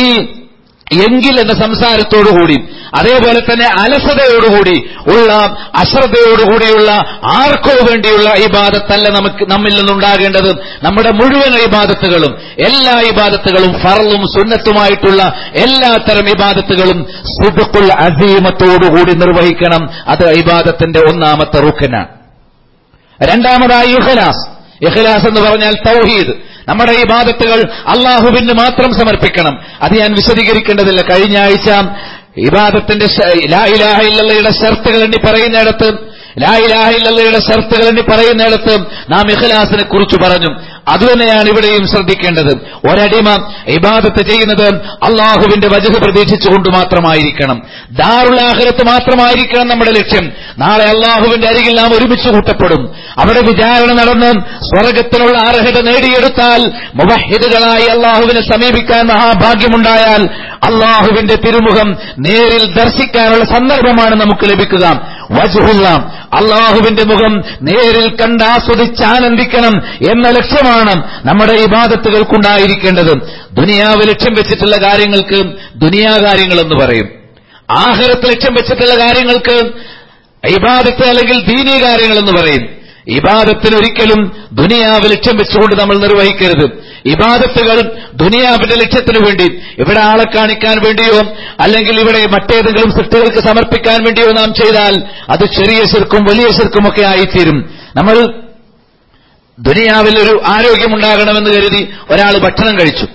എങ്കിൽ എന്ന സംസാരത്തോടുകൂടി അതേപോലെ തന്നെ അലസതയോടുകൂടി ഉള്ള അശ്രദ്ധയോടുകൂടിയുള്ള ആർക്കോ വേണ്ടിയുള്ള ഇബാദത്തല്ല നമുക്ക് നമ്മിൽ നിന്നുണ്ടാകേണ്ടത് നമ്മുടെ മുഴുവൻ ഇബാദത്തുകളും എല്ലാ ഇബാദത്തുകളും ഫറലും സുന്നത്തുമായിട്ടുള്ള എല്ലാ തരം ഇബാദത്തുകളും സുബുക്കുൽ അസീമത്തോടുകൂടി നിർവഹിക്കണം അത് ഇബാദത്തിന്റെ ഒന്നാമത്തെ റുക്കനാണ് രണ്ടാമതായി ഇഖ്ലാസ് ഇഖ്ലാസ് എന്ന് പറഞ്ഞാൽ തൗഹീദ് നമ്മുടെ ഈ ബാധത്തുകൾ അള്ളാഹുവിന് മാത്രം സമർപ്പിക്കണം അത് ഞാൻ വിശദീകരിക്കേണ്ടതില്ല കഴിഞ്ഞ ആഴ്ച ഇബാദത്തിന്റെ ശ- ലാ ഇലാഹ ഇല്ലല്ലയുടെ ഷർത്തുകൾ എണ്ണി പറയുന്നിടത്ത് ലാ ഇലാഹ ഇല്ലല്ലയുടെ ഷർത്തുകൾ എണ്ണി പറയുന്നിടത്ത് നാം ഇഖ്ലാസിനെ കുറിച്ച് പറഞ്ഞു അതുതന്നെയാണ് ഇവിടെയും ശ്രദ്ധിക്കേണ്ടത് ഒരടിമ ഇബാദത്ത് ചെയ്യുന്നത് അള്ളാഹുവിന്റെ വജഹ് പ്രതീക്ഷിച്ചുകൊണ്ട് മാത്രമായിരിക്കണം ദാറുലാഹരത്ത് മാത്രമായിരിക്കണം നമ്മുടെ ലക്ഷ്യം നാളെ അള്ളാഹുവിന്റെ അരികിൽ നാം ഒരുമിച്ച് കൂട്ടപ്പെടും അവിടെ വിചാരണ നടന്ന് സ്വർഗത്തിനുള്ള അർഹത നേടിയെടുത്താൽ മുവഹിദുകളായി അള്ളാഹുവിനെ സമീപിക്കാൻ മഹാഭാഗ്യമുണ്ടായാൽ അള്ളാഹുവിന്റെ തിരുമുഖം നേരിൽ ദർശിക്കാനുള്ള സന്ദർഭമാണ് നമുക്ക് ലഭിക്കുക വജുഹുള്ള അള്ളാഹുവിന്റെ മുഖം നേരിൽ കണ്ട് ആസ്വദിച്ച് ആനന്ദിക്കണം എന്ന ലക്ഷ്യമാണ് നമ്മുടെ ഇബാദത്തുകൾക്കുണ്ടായിരിക്കേണ്ടത് ദുനിയാവ് ലക്ഷ്യം വെച്ചിട്ടുള്ള കാര്യങ്ങൾക്ക് ദുനിയാകാര്യങ്ങളെന്ന് പറയും ആഹാരത്ത് ലക്ഷ്യം വെച്ചിട്ടുള്ള കാര്യങ്ങൾക്ക് ഇബാദത്ത് അല്ലെങ്കിൽ ദീനീ കാര്യങ്ങളെന്ന് പറയും ഇബാദത്തിന് ഒരിക്കലും ദുനിയാവ് ലക്ഷ്യം വെച്ചുകൊണ്ട് നമ്മൾ നിർവഹിക്കരുത് ഇബാദത്തുകൾ ദുനിയാവിന്റെ ലക്ഷ്യത്തിനു വേണ്ടി ഇവിടെ ആളെ കാണിക്കാൻ വേണ്ടിയോ അല്ലെങ്കിൽ ഇവിടെ മറ്റേതെങ്കിലും സൃഷ്ടികൾക്ക് സമർപ്പിക്കാൻ വേണ്ടിയോ നാം ചെയ്താൽ അത് ചെറിയ ശിർക്കും വലിയ ശിർക്കുമൊക്കെ ആയിത്തീരും നമ്മൾ ദുനിയാവിൽ ഒരു ആരോഗ്യമുണ്ടാകണമെന്ന് കരുതി ഒരാൾ ഭക്ഷണം കഴിച്ചു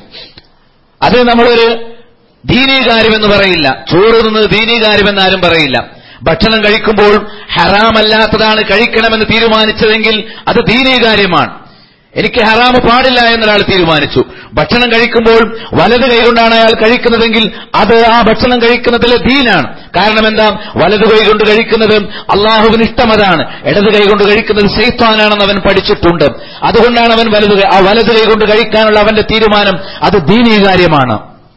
അത് നമ്മളൊരു ദീനീകാര്യമെന്ന് പറയില്ല ചോറ് നിന്ന് ദീനീകാര്യമെന്ന് ആരും പറയില്ല ഭക്ഷണം കഴിക്കുമ്പോൾ ഹറാമല്ലാത്തതാണ് കഴിക്കണമെന്ന് തീരുമാനിച്ചതെങ്കിൽ അത് ദീനീകാര്യമാണ് എനിക്ക് ഹറാമ് പാടില്ല എന്നൊരാൾ തീരുമാനിച്ചു ഭക്ഷണം കഴിക്കുമ്പോൾ വലത് കൈകൊണ്ടാണ് അയാൾ കഴിക്കുന്നതെങ്കിൽ അത് ആ ഭക്ഷണം കഴിക്കുന്നതിലെ ദീനാണ് കാരണം എന്താ വലത് കൈകൊണ്ട് കഴിക്കുന്നത് അള്ളാഹുവിന് ഇഷ്ടം അതാണ് ഇടത് കൈകൊണ്ട് കഴിക്കുന്നത് ശൈത്താനാണെന്ന് അവൻ പഠിച്ചിട്ടുണ്ട് അതുകൊണ്ടാണ് അവൻ വലത് കൈ- ആ വലത് കൈകൊണ്ട് കഴിക്കാനുള്ള അവന്റെ തീരുമാനം അത് ദീനീ കാര്യമാണ്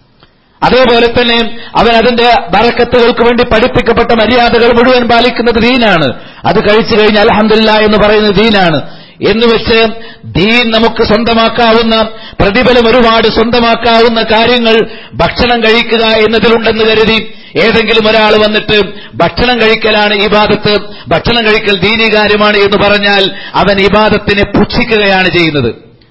അതേപോലെ തന്നെ അവൻ അതിന്റെ ബറക്കത്തുകൾക്ക് വേണ്ടി പഠിപ്പിക്കപ്പെട്ട മര്യാദകൾ മുഴുവൻ പാലിക്കുന്നത് ദീനാണ് അത് കഴിച്ചു കഴിഞ്ഞാൽ അലഹമില്ല എന്ന് പറയുന്നത് ദീനാണ് എന്ന് വെച്ച് ദീൻ നമുക്ക് സ്വന്തമാക്കാവുന്ന പ്രതിഫലം ഒരുപാട് സ്വന്തമാക്കാവുന്ന കാര്യങ്ങൾ ഭക്ഷണം കഴിക്കുക എന്നതിലുണ്ടെന്ന് കരുതി ഏതെങ്കിലും ഒരാൾ വന്നിട്ട് ഭക്ഷണം കഴിക്കലാണ് ഇബാദത്ത് ഭക്ഷണം കഴിക്കൽ ദീനീ കാര്യമാണ് എന്ന് പറഞ്ഞാൽ അവൻ ഇബാദത്തിനെ പുച്ഛിക്കുകയാണ് ചെയ്യുന്നത്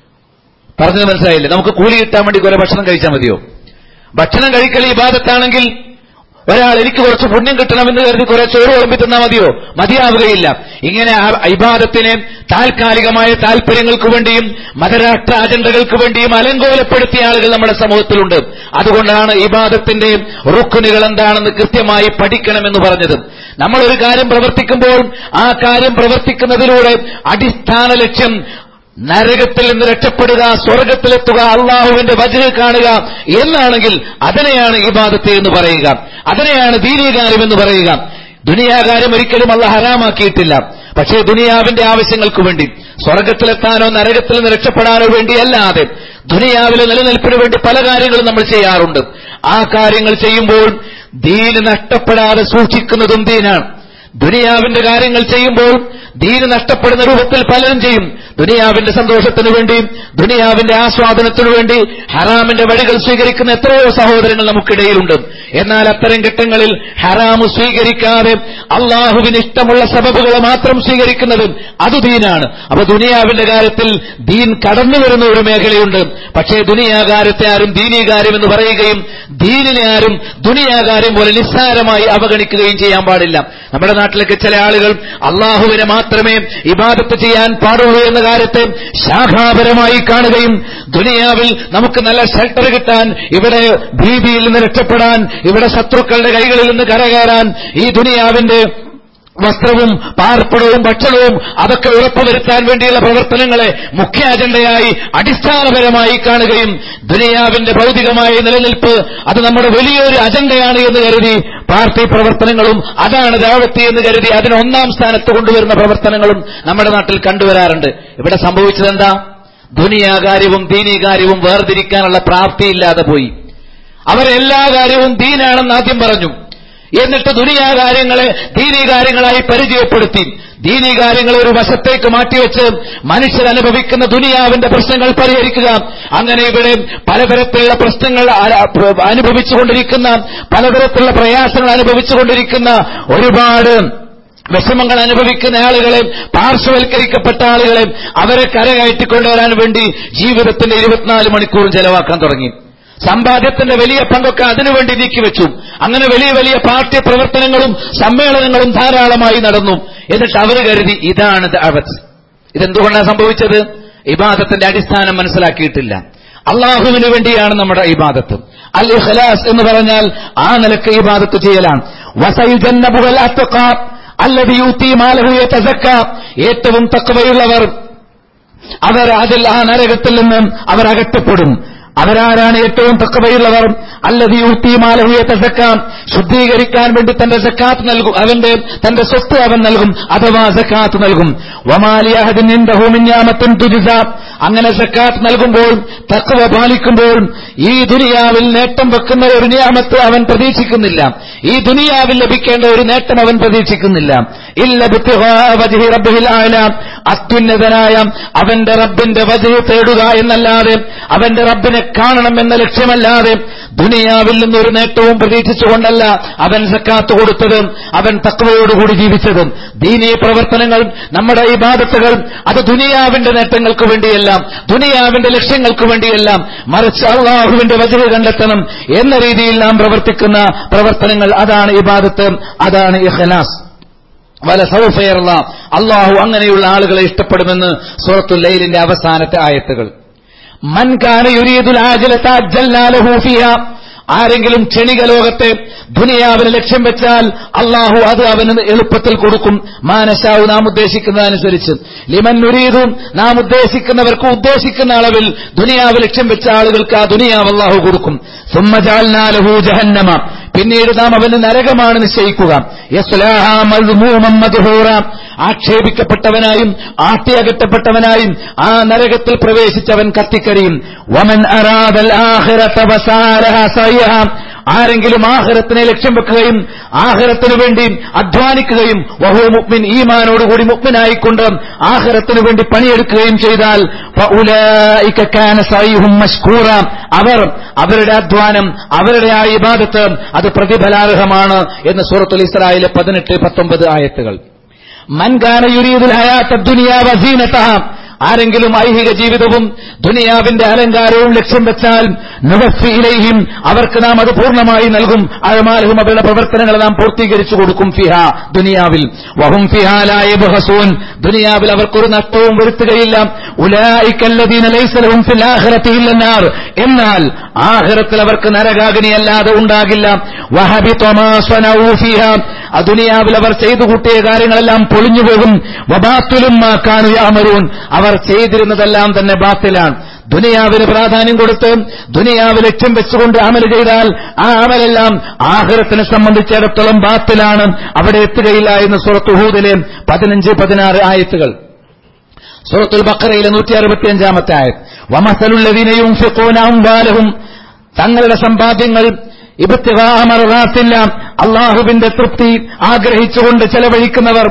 പറഞ്ഞത് മനസ്സിലായില്ലേ നമുക്ക് കൂലി കിട്ടാൻ വേണ്ടി കുറെ ഭക്ഷണം കഴിച്ചാൽ മതിയോ ഭക്ഷണം കഴിക്കൽ ഇബാദത്താണെങ്കിൽ ഒരാൾ എനിക്ക് കുറച്ച് പുണ്യം കിട്ടണമെന്ന് കരുതി കുറെ ചോറ് വിളമ്പി തന്നാൽ മതിയോ മതിയാവുകയില്ല ഇങ്ങനെ ആ ഇബാദത്തിനെ താൽക്കാലികമായ താല്പര്യങ്ങൾക്ക് വേണ്ടിയും മതരാഷ്ട്ര അജണ്ടകൾക്ക് വേണ്ടിയും അലങ്കോലപ്പെടുത്തിയ ആളുകൾ നമ്മുടെ സമൂഹത്തിലുണ്ട് അതുകൊണ്ടാണ് ഇബാദത്തിന്റെ റുക്കുനുകൾ എന്താണെന്ന് കൃത്യമായി പഠിക്കണമെന്ന് പറഞ്ഞത് നമ്മൾ ഒരു കാര്യം പ്രവർത്തിക്കുമ്പോൾ ആ കാര്യം പ്രവർത്തിക്കുന്നതിലൂടെ അടിസ്ഥാന ലക്ഷ്യം നരകത്തിൽ നിന്ന് രക്ഷപ്പെടുക സ്വർഗത്തിലെത്തുക അള്ളാഹുവിന്റെ വജഹ് കാണുക എന്നാണെങ്കിൽ അതിനെയാണ് ഇബാദത്ത് എന്ന് പറയുക അതിനെയാണ് ദീനീകാര്യം എന്ന് പറയുക ദുനിയാകാര്യം ഒരിക്കലും അള്ള ഹറാമാക്കിയിട്ടില്ല പക്ഷേ ദുനിയാവിന്റെ ആവശ്യങ്ങൾക്ക് വേണ്ടി സ്വർഗത്തിലെത്താനോ നരകത്തിൽ നിന്ന് രക്ഷപ്പെടാനോ വേണ്ടിയല്ലാതെ ദുനിയാവിലെ നിലനിൽപ്പിന് വേണ്ടി പല കാര്യങ്ങളും നമ്മൾ ചെയ്യാറുണ്ട് ആ കാര്യങ്ങൾ ചെയ്യുമ്പോൾ ദീന് നഷ്ടപ്പെടാതെ സൂക്ഷിക്കുന്നതും ദീനാണ് ദുനിയാവിന്റെ കാര്യങ്ങൾ ചെയ്യുമ്പോൾ ദീന് നഷ്ടപ്പെടുന്ന രൂപത്തിൽ പലരും ചെയ്യും ദുനിയാവിന്റെ സന്തോഷത്തിനു വേണ്ടി ദുനിയാവിന്റെ ആസ്വാദനത്തിനു വേണ്ടി ഹറാമിന്റെ വഴികൾ സ്വീകരിക്കുന്ന എത്രയോ സഹോദരങ്ങൾ നമുക്കിടയിലുണ്ട് എന്നാൽ അത്തരം ഘട്ടങ്ങളിൽ ഹറാമ് സ്വീകരിക്കാതെ അള്ളാഹുവിന് ഇഷ്ടമുള്ള സബബുകളെ മാത്രം സ്വീകരിക്കുന്നത് അത് ദീനാണ് അപ്പൊ ദുനിയാവിന്റെ കാര്യത്തിൽ ദീൻ കടന്നു വരുന്ന ഒരു മേഖലയുണ്ട് പക്ഷേ ദുനിയാകാര്യത്തെ ആരും ദീനീകാര്യം എന്ന് പറയുകയും ദീനിനെ ആരും ദുനിയാകാര്യം പോലെ നിസ്സാരമായി അവഗണിക്കുകയും ചെയ്യാൻ പാടില്ല നമ്മുടെ നാട്ടിലൊക്കെ ചില ആളുകൾ അള്ളാഹുവിനെ മാത്രമേ ഇബാദത്ത് ചെയ്യാൻ പാടുള്ളൂ എന്ന കാര്യത്തെ ശാഖാപരമായി കാണുകയും ദുനിയാവിൽ നമുക്ക് നല്ല ഷെൽട്ടർ കിട്ടാൻ ഇവിടെ ഭീതിയിൽ നിന്ന് രക്ഷപ്പെടാൻ ഇവിടെ ശത്രുക്കളുടെ കൈകളിൽ നിന്ന് കരകയറാൻ ഈ ദുനിയാവിന്റെ വസ്ത്രവും പാർപ്പിടവും ഭക്ഷണവും അതൊക്കെ ഉറപ്പുവരുത്താൻ വേണ്ടിയുള്ള പ്രവർത്തനങ്ങളെ മുഖ്യ അജണ്ടയായി അടിസ്ഥാനപരമായി കാണുകയും ദുനിയാവിന്റെ ഭൗതികമായ നിലനിൽപ്പ് അത് നമ്മുടെ വലിയൊരു അജണ്ടയാണ് എന്ന് കരുതി പാർട്ടി പ്രവർത്തനങ്ങളും അതാണ് ദാവത്തി എന്ന് കരുതി അതിന് ഒന്നാം സ്ഥാനത്ത് കൊണ്ടുവരുന്ന പ്രവർത്തനങ്ങളും നമ്മുടെ നാട്ടിൽ കണ്ടുവരാറുണ്ട് ഇവിടെ സംഭവിച്ചതെന്താ ദുനിയാകാര്യവും ദീനീകാര്യവും വേർതിരിക്കാനുള്ള പ്രാപ്തിയില്ലാതെ പോയി അവരെല്ലാ കാര്യവും ദീനാണെന്ന് ആദ്യം പറഞ്ഞു എന്നിട്ട് ദുനിയാ കാര്യങ്ങളെ ദീനീ കാര്യങ്ങളായി പരിചയപ്പെടുത്തി ദീനീ കാര്യങ്ങളെ ഒരു വശത്തേക്ക് മാറ്റിവെച്ച് മനുഷ്യർ അനുഭവിക്കുന്ന ദുനിയാവിന്റെ പ്രശ്നങ്ങൾ പരിഹരിക്കുക അങ്ങനെ ഇവിടെ പലതരത്തിലുള്ള പ്രശ്നങ്ങൾ ആ- അനുഭവിച്ചുകൊണ്ടിരിക്കുന്ന പലതരത്തിലുള്ള പ്രയാസങ്ങൾ അനുഭവിച്ചുകൊണ്ടിരിക്കുന്ന ഒരുപാട് വിഷമങ്ങൾ അനുഭവിക്കുന്ന ആളുകളെ പാർശ്വവൽക്കരിക്കപ്പെട്ട ആളുകളെ അവരെ കരകയറ്റിക്കൊണ്ടുവരാൻ വേണ്ടി ജീവിതത്തിന്റെ ഇരുപത്തിനാല് മണിക്കൂറും ചെലവാക്കാൻ തുടങ്ങി സമ്പാദ്യത്തിന്റെ വലിയ പങ്കൊക്കെ അതിനുവേണ്ടി നീക്കിവെച്ചു അങ്ങനെ വലിയ വലിയ പാർട്ടി പ്രവർത്തനങ്ങളും സമ്മേളനങ്ങളും ധാരാളമായി നടന്നു എന്നിട്ട് അവർ കരുതി ഇതാണ് ദഅവത്ത് ഇതെന്തുകൊണ്ടാണ് സംഭവിച്ചത് ഇബാദത്തിന്റെ അടിസ്ഥാനം മനസ്സിലാക്കിയിട്ടില്ല അള്ളാഹുവിന് വേണ്ടിയാണ് നമ്മുടെ ഇബാദത്ത് അൽ ഇഖ്ലാസ് എന്ന് പറഞ്ഞാൽ ആ നിലക്ക് ഇബാദത്ത് ചെയ്യലാണ് വസയുജന്നബുൽ അത്തഖ അല്ലദി യൂതി മാലഹു യതസക്ക ഏറ്റവും തഖ്വയുള്ളവർ അവർ അതിൽ ആ നരകത്തിൽ നിന്ന് അവർ അകറ്റപ്പെടും അവരാരാണ് ഏറ്റവും തക്കവയുള്ളവർ അല്ലത് യൂത്തിമാലഹിയെ തസക്കാം ശുദ്ധീകരിക്കാൻ വേണ്ടി തന്റെ സക്കാത്ത് നൽകും അവന്റെ തന്റെ സ്വത്ത് അവൻ നൽകും അഥവാ സക്കാത്ത് നൽകും വമാലിയാഹദിൻഹൂമിഞ്ഞാമത്തും തുരിസ അങ്ങനെ സക്കാത്ത് നൽകുമ്പോൾ തക്കവ പാലിക്കുമ്പോൾ ഈ ദുനിയാവിൽ നേട്ടം വെക്കുന്ന ഒരു നിയാമത്ത് അവൻ പ്രതീക്ഷിക്കുന്നില്ല ഈ ദുനിയാവിൽ ലഭിക്കേണ്ട ഒരു നേട്ടം അവൻ പ്രതീക്ഷിക്കുന്നില്ല ഇല്ല വജഹി റബ്ബിഹിൽ ആല അത്യുന്നതനായ അവന്റെ റബ്ബിന്റെ വജഹ് തേടുക എന്നല്ലാതെ അവന്റെ റബ്ബിനെ കാണണം എന്ന ലക്ഷ്യമല്ലാതെ ദുനിയാവിൽ നിന്നൊരു നേട്ടവും പ്രതീക്ഷിച്ചുകൊണ്ടല്ല അവൻ സക്കാത്ത് കൊടുത്തത് അവൻ തക്വയോടുകൂടി ജീവിച്ചത് ദീനീ പ്രവർത്തനങ്ങൾ നമ്മുടെ ഇബാദത്തുകൾ അത് ദുനിയാവിന്റെ നേട്ടങ്ങൾക്ക് വേണ്ടിയല്ല ദുനിയാവിന്റെ ലക്ഷ്യങ്ങൾക്ക് വേണ്ടിയല്ല മറിച്ച് അള്ളാഹുവിന്റെ വജഹ് കണ്ടെത്തണം എന്ന രീതിയിൽ നാം പ്രവർത്തിക്കുന്ന പ്രവർത്തനങ്ങൾ അതാണ് ഇബാദത്ത് അതാണ് ഇഖ്ലാസ് വല സൗഫയർല അള്ളാഹു അങ്ങനെയുള്ള ആളുകളെ ഇഷ്ടപ്പെടുമെന്ന് സൂറത്തുൽ ലൈലിന്റെ അവസാനത്തെ ആയത്തുകൾ മൻ കാന യുരീദുൽ ആജിലത അജ്ജൽനാ ലഹു ഫിഹാ ആരെങ്കിലും ക്ഷണിക ലോകത്തെ ദുനിയാവിന് ലക്ഷ്യം വെച്ചാൽ അള്ളാഹു അത് അവന് എളുപ്പത്തിൽ കൊടുക്കും മാനശാവു നാം ഉദ്ദേശിക്കുന്നതനുസരിച്ച് ലിമൻ നുരീതും നാം ഉദ്ദേശിക്കുന്നവർക്ക് ഉദ്ദേശിക്കുന്ന അളവിൽ ദുനിയാവ് ലക്ഷ്യം വെച്ച ആളുകൾക്ക് ആ ദുനിയാവ് അള്ളാഹു കൊടുക്കും സുമ്മജാൽനാലഹു ജഹന്നമ പിന്നീട് നാം അവന് നരകമാണ് നിശ്ചയിക്കുക യസ്ലാഹാ മദ്മൂമം മദ്ഹൂറ ആക്ഷേപിക്കപ്പെട്ടവനായും ആട്ടിയകറ്റപ്പെട്ടവനായും ആ നരകത്തിൽ പ്രവേശിച്ചവൻ കത്തിക്കരിയും വമൻ അറാദൽ ആഖിറത വസാലഹ സയ്യഹ ആരെങ്കിലും ആഹ്റത്തിനെ ലക്ഷ്യം വെക്കുകയും ആഹ്റത്തിനു വേണ്ടി അധ്വാനിക്കുകയും വഹു മുക്മിൻ ഈമാനോടുകൂടി മുക്മിനായിക്കൊണ്ട് ആഹ്റത്തിനു വേണ്ടി പണിയെടുക്കുകയും ചെയ്താൽ ഫഉലൈക കാന സയ്യുഹും മഷ്കൂറ അവർ അവരുടെ അധ്വാനം അവരുടെ ആ ഇബാദത്ത് അത് പ്രതിഫലാർഹമാണ് എന്ന് സൂറത്തുൽ ഇസ്രായേലിലെ പതിനെട്ട് പത്തൊമ്പത് ആയത്തുകൾ മൻകാന യുരീദുൽ ഹയാത്ത ദുനിയാ വസീനതഹ ആരെങ്കിലും ഐഹിക ജീവിതവും ദുനിയാവിന്റെ അലങ്കാരവും ലക്ഷ്യം വെച്ചാൽ നുവഫിയിലെയും അവർക്ക് നാം അത് പൂർണ്ണമായി നൽകും അഴമാലഹും അവരുടെ പ്രവർത്തനങ്ങൾ നാം പൂർത്തീകരിച്ചു കൊടുക്കും ഫിഹ ദുനിയാവിൽ വഹും ഫിഹാലായ ബഹസൂൻ ദുനിയാവിൽ അവർക്കൊരു നഷ്ടവും വരുത്തുകയില്ല ഉലായിക്കല്ലദീന ലൈസലഹും ഫിൽ ആഖിറതി ഇല്ലന്നാർ എന്നാൽ ആഖിറത്തിൽ അവർക്ക് നരകാഗ്നിയല്ലാതെ ഉണ്ടാകില്ല വഹബിത മാ സ്വനഊ ഫിഹ ആ ദുനിയാവിൽ അവർ ചെയ്തു കൂട്ടിയ കാര്യങ്ങളെല്ലാം പൊളിഞ്ഞു പോകും വബാത്തുലും മാ കാനു യഅമറൂൻ അവർ ചെയ്തിരുന്നതെല്ലാം തന്നെ ബാത്തിലാണ് ദുനിയാവിന് പ്രാധാന്യം കൊടുത്ത് ദുനിയാവ് ലക്ഷ്യം വെച്ചുകൊണ്ട് അമൽ ചെയ്താൽ ആ അമലെല്ലാം ആഹ്റത്തിനെ സംബന്ധിച്ചിടത്തോളം ബാത്തിലാണ് അവിടെ എത്തുകയില്ല എന്ന് സുറത്ത് ഹൂദിലെ പതിനഞ്ച് പതിനാറ് ആയത്തുകൾ സൂറത്തുൽ ബക്കറയിലെ നൂറ്റി അറുപത്തിയഞ്ചാമത്തെ ആയത് വമസലുള്ളതിനെയും അംബാലഹും തങ്ങളുടെ സമ്പാദ്യങ്ങൾ ഇബത്തില്ല അള്ളാഹുവിന്റെ തൃപ്തി ആഗ്രഹിച്ചുകൊണ്ട് ചെലവഴിക്കുന്നവർ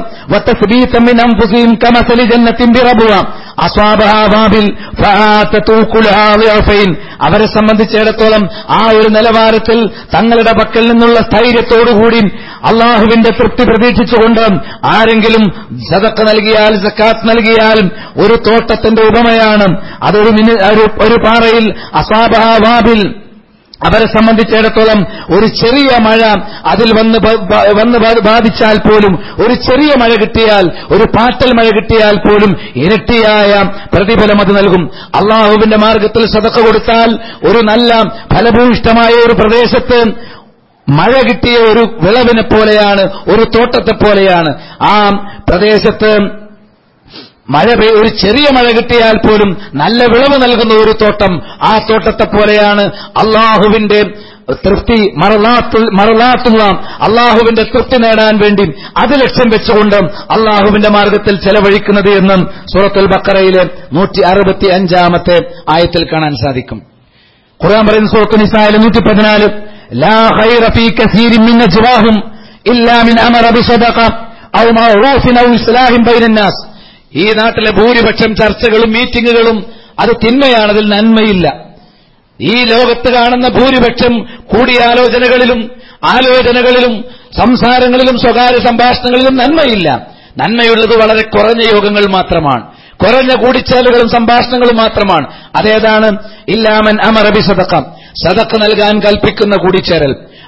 അവരെ സംബന്ധിച്ചിടത്തോളം ആ ഒരു നിലവാരത്തിൽ തങ്ങളുടെ പക്കൽ നിന്നുള്ള സ്ഥൈര്യത്തോടുകൂടി അള്ളാഹുവിന്റെ തൃപ്തി പ്രതീക്ഷിച്ചുകൊണ്ട് ആരെങ്കിലും സതക്ക് നൽകിയാൽ സക്കാത്ത് നൽകിയാൽ ഒരു തോട്ടത്തിന്റെ ഉപമയാണ് അതൊരു ഒരു പാറയിൽ അസാബഹാബിൽ അവരെ സംബന്ധിച്ചിടത്തോളം ഒരു ചെറിയ മഴ അതിൽ വന്ന് വന്ന് ബാധിച്ചാൽ പോലും ഒരു ചെറിയ മഴ കിട്ടിയാൽ ഒരു പാറ്റൽ മഴ കിട്ടിയാൽ പോലും ഇരട്ടിയായ പ്രതിഫലം അത് നൽകും അള്ളാഹുവിന്റെ മാർഗത്തിൽ സതക്ക കൊടുത്താൽ ഒരു നല്ല ഫലഭൂയിഷ്ടമായ ഒരു പ്രദേശത്ത് മഴ കിട്ടിയ ഒരു വിളവിനെ പോലെയാണ് ഒരു തോട്ടത്തെ പോലെയാണ് ആ പ്രദേശത്ത് മഴ പെയ് ഒരു ചെറിയ മഴ കിട്ടിയാൽ പോലും നല്ല വിളവ് നൽകുന്ന ഒരു തോട്ടം ആ തോട്ടത്തെ പോലെയാണ് അള്ളാഹുവിന്റെ തൃപ്തി മറലാത്തുള്ള അള്ളാഹുവിന്റെ തൃപ്തി നേടാൻ വേണ്ടി അത് ലക്ഷ്യം വെച്ചുകൊണ്ട് അള്ളാഹുവിന്റെ മാർഗത്തിൽ ചെലവഴിക്കുന്നത് എന്നും സൂറത്തുൽ ബക്കറയിലെ നൂറ്റി അറുപത്തി അഞ്ചാമത്തെ ആയത്തിൽ കാണാൻ സാധിക്കും ഖുർആൻ പറയുന്ന സൂറത്തു നിസായിലെ നൂറ്റി പതിനാല് ലാ ഖൈറ ഫീ കസീരിൻ മിൻ അജ്വാഹും ഇല്ലാ മിൻ അമറ ബിസദഖ ഔ മഅറൂഫിൻ ഔ ഇസ്ലാഹിൻ ബൈനൻ നാസ് ഈ നാട്ടിലെ ഭൂരിപക്ഷം ചർച്ചകളും മീറ്റിംഗുകളും അത് തിന്മയാണ് അതിൽ നന്മയില്ല ഈ ലോകത്ത് കാണുന്ന ഭൂരിപക്ഷം കൂടിയാലോചനകളിലും ആലോചനകളിലും സംസാരങ്ങളിലും സ്വകാര്യ സംഭാഷണങ്ങളിലും നന്മയില്ല നന്മയുള്ളത് വളരെ കുറഞ്ഞ യോഗങ്ങൾ മാത്രമാണ് കുറഞ്ഞ കൂടിച്ചേലുകളും സംഭാഷണങ്ങളും മാത്രമാണ് അതേതാണ് ഇല്ലാമൻ അമറബി സദക്കം സദക്ക് നൽകാൻ കൽപ്പിക്കുന്ന കൂടിച്ചേരൽ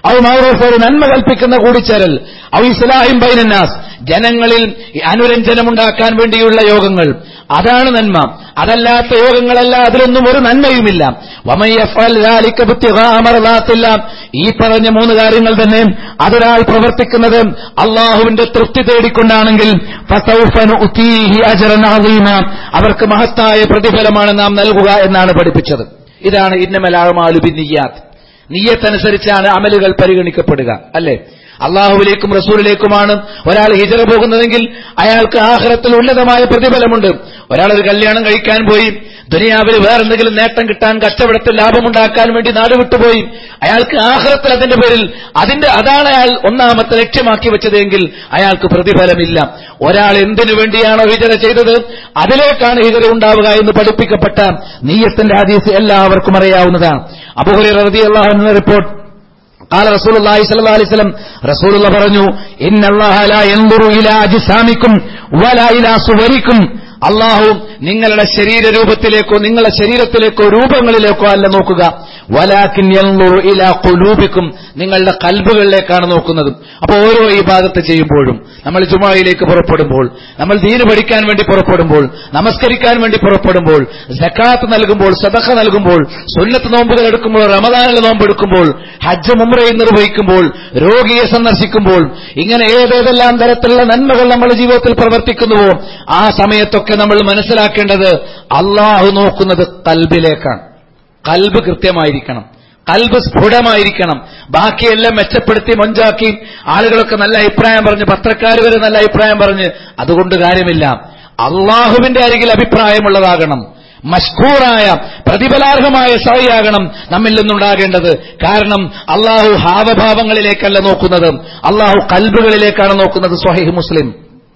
ഔ മൗറൂഫ് ഒരു നന്മ കൽപ്പിക്കുന്ന കൂടിച്ചേരൽ ഔ ഇസ്ലാഹിം ബൈനന്നാസ് ജനങ്ങളിൽ അനുരഞ്ജനമുണ്ടാക്കാൻ വേണ്ടിയുള്ള യോഗങ്ങൾ അതാണ് നന്മ അതല്ലാത്ത യോഗങ്ങളല്ല അതിലൊന്നും ഒരു നന്മയുമില്ല വമയ്യഫൽ ذلك ابتغاء مرضات الله. ഈ പറഞ്ഞ മൂന്ന് കാര്യങ്ങൾ തന്നെ അതൊരാൾ പ്രവർത്തിക്കുന്നത് അള്ളാഹുവിന്റെ തൃപ്തി തേടിക്കൊണ്ടാണെങ്കിൽ ഫസൗഫ നുഅ്തീഹി അജ്റൻ അളീമ. അവർക്ക് മഹത്തായ പ്രതിഫലമാണ് നാം നൽകുക എന്നാണ് പഠിപ്പിച്ചത് ഇതാണ് ഇന്നമലാമാലു ബിന്നിയാത്ത് നീയത്തനുസരിച്ചാണ് അമലുകൾ പരിഗണിക്കപ്പെടുക അല്ലേ അള്ളാഹുവിലേക്കും റസൂലിലേക്കുമാണ് ഒരാൾ ഹിജറ പോകുന്നതെങ്കിൽ അയാൾക്ക് ആഹ്റത്തിൽ ഉന്നതമായ പ്രതിഫലമുണ്ട് ഒരാൾ ഒരു കല്യാണം കഴിക്കാൻ പോയി ദുനിയാവിൽ വേറെന്തെങ്കിലും നേട്ടം കിട്ടാൻ കച്ചവടത്തിൽ ലാഭമുണ്ടാക്കാൻ വേണ്ടി നാട് വിട്ടുപോയി അയാൾക്ക് ആഹ്റത്തിൽ അതിന്റെ പേരിൽ അതിന്റെ അതാണ് അയാൾ ഒന്നാമത്തെ ലക്ഷ്യമാക്കി വെച്ചതെങ്കിൽ അയാൾക്ക് പ്രതിഫലമില്ല ഒരാൾ എന്തിനു വേണ്ടിയാണോ ഹിജറ ചെയ്തത് അതിലേക്കാണ് ഹിജറ ഉണ്ടാവുക എന്ന് പഠിപ്പിക്കപ്പെട്ട നീയത്തിന്റെ ഹദീസ് എല്ലാവർക്കും അറിയാവുന്നതാണ് അബുഹുറി റതി അള്ളാഹു റിപ്പോർട്ട് قال رسول الله صلى الله عليه وسلم رسول الله പറഞ്ഞു ان الله لا ينظر الى اجسامكم ولا الى صوركم അള്ളാഹു നിങ്ങളുടെ ശരീരരൂപത്തിലേക്കോ നിങ്ങളുടെ ശരീരത്തിലേക്കോ രൂപങ്ങളിലേക്കോ അല്ല നോക്കുക വലാക്കിൻ യൻളുറു ഇലാ ഖുലൂബിക്കും നിങ്ങളുടെ കൽബുകളിലേക്കാണ് നോക്കുന്നത് അപ്പോൾ ഓരോ ഇബാദത്ത് ചെയ്യുമ്പോഴും നമ്മൾ ജുമായിലേക്ക് പുറപ്പെടുമ്പോൾ നമ്മൾ ദീന് പഠിക്കാൻ വേണ്ടി പുറപ്പെടുമ്പോൾ നമസ്കരിക്കാൻ വേണ്ടി പുറപ്പെടുമ്പോൾ സക്കാത്ത് നൽകുമ്പോൾ സദഖ നൽകുമ്പോൾ സുന്നത്ത് നോമ്പുകൾ എടുക്കുമ്പോൾ റമദാനിൽ നോമ്പെടുക്കുമ്പോൾ ഹജ്ജ് മുമ്രയിൽ നിർവഹിക്കുമ്പോൾ രോഗിയെ സന്ദർശിക്കുമ്പോൾ ഇങ്ങനെ ഏതേതെല്ലാം തരത്തിലുള്ള നന്മകൾ നമ്മുടെ ജീവിതത്തിൽ പ്രവർത്തിക്കുന്നുവോ ആ സമയത്തൊക്കെ നമ്മൾ മനസ്സിലാക്കേണ്ടത് അള്ളാഹു നോക്കുന്നത് കൽബിലേക്കാണ് കൽബ് കൃത്യമായിരിക്കണം കൽബ് സ്ഫുടമായിരിക്കണം ബാക്കിയെല്ലാം മെച്ചപ്പെടുത്തി മൊഞ്ചാക്കി ആളുകളൊക്കെ നല്ല അഭിപ്രായം പറഞ്ഞ് പത്രക്കാർ വരെ നല്ല അഭിപ്രായം പറഞ്ഞ് അതുകൊണ്ട് കാര്യമില്ല അള്ളാഹുവിന്റെ അരികിൽ അഭിപ്രായമുള്ളതാകണം മഷ്കൂറായ പ്രതിഫലാർഹമായ സവയാകണം നമ്മിൽ നിന്നുണ്ടാകേണ്ടത് കാരണം അള്ളാഹു ഹാവഭാവങ്ങളിലേക്കല്ല നോക്കുന്നത് അള്ളാഹു കൽബുകളിലേക്കാണ് നോക്കുന്നത് സ്വഹീഹ് മുസ്ലിം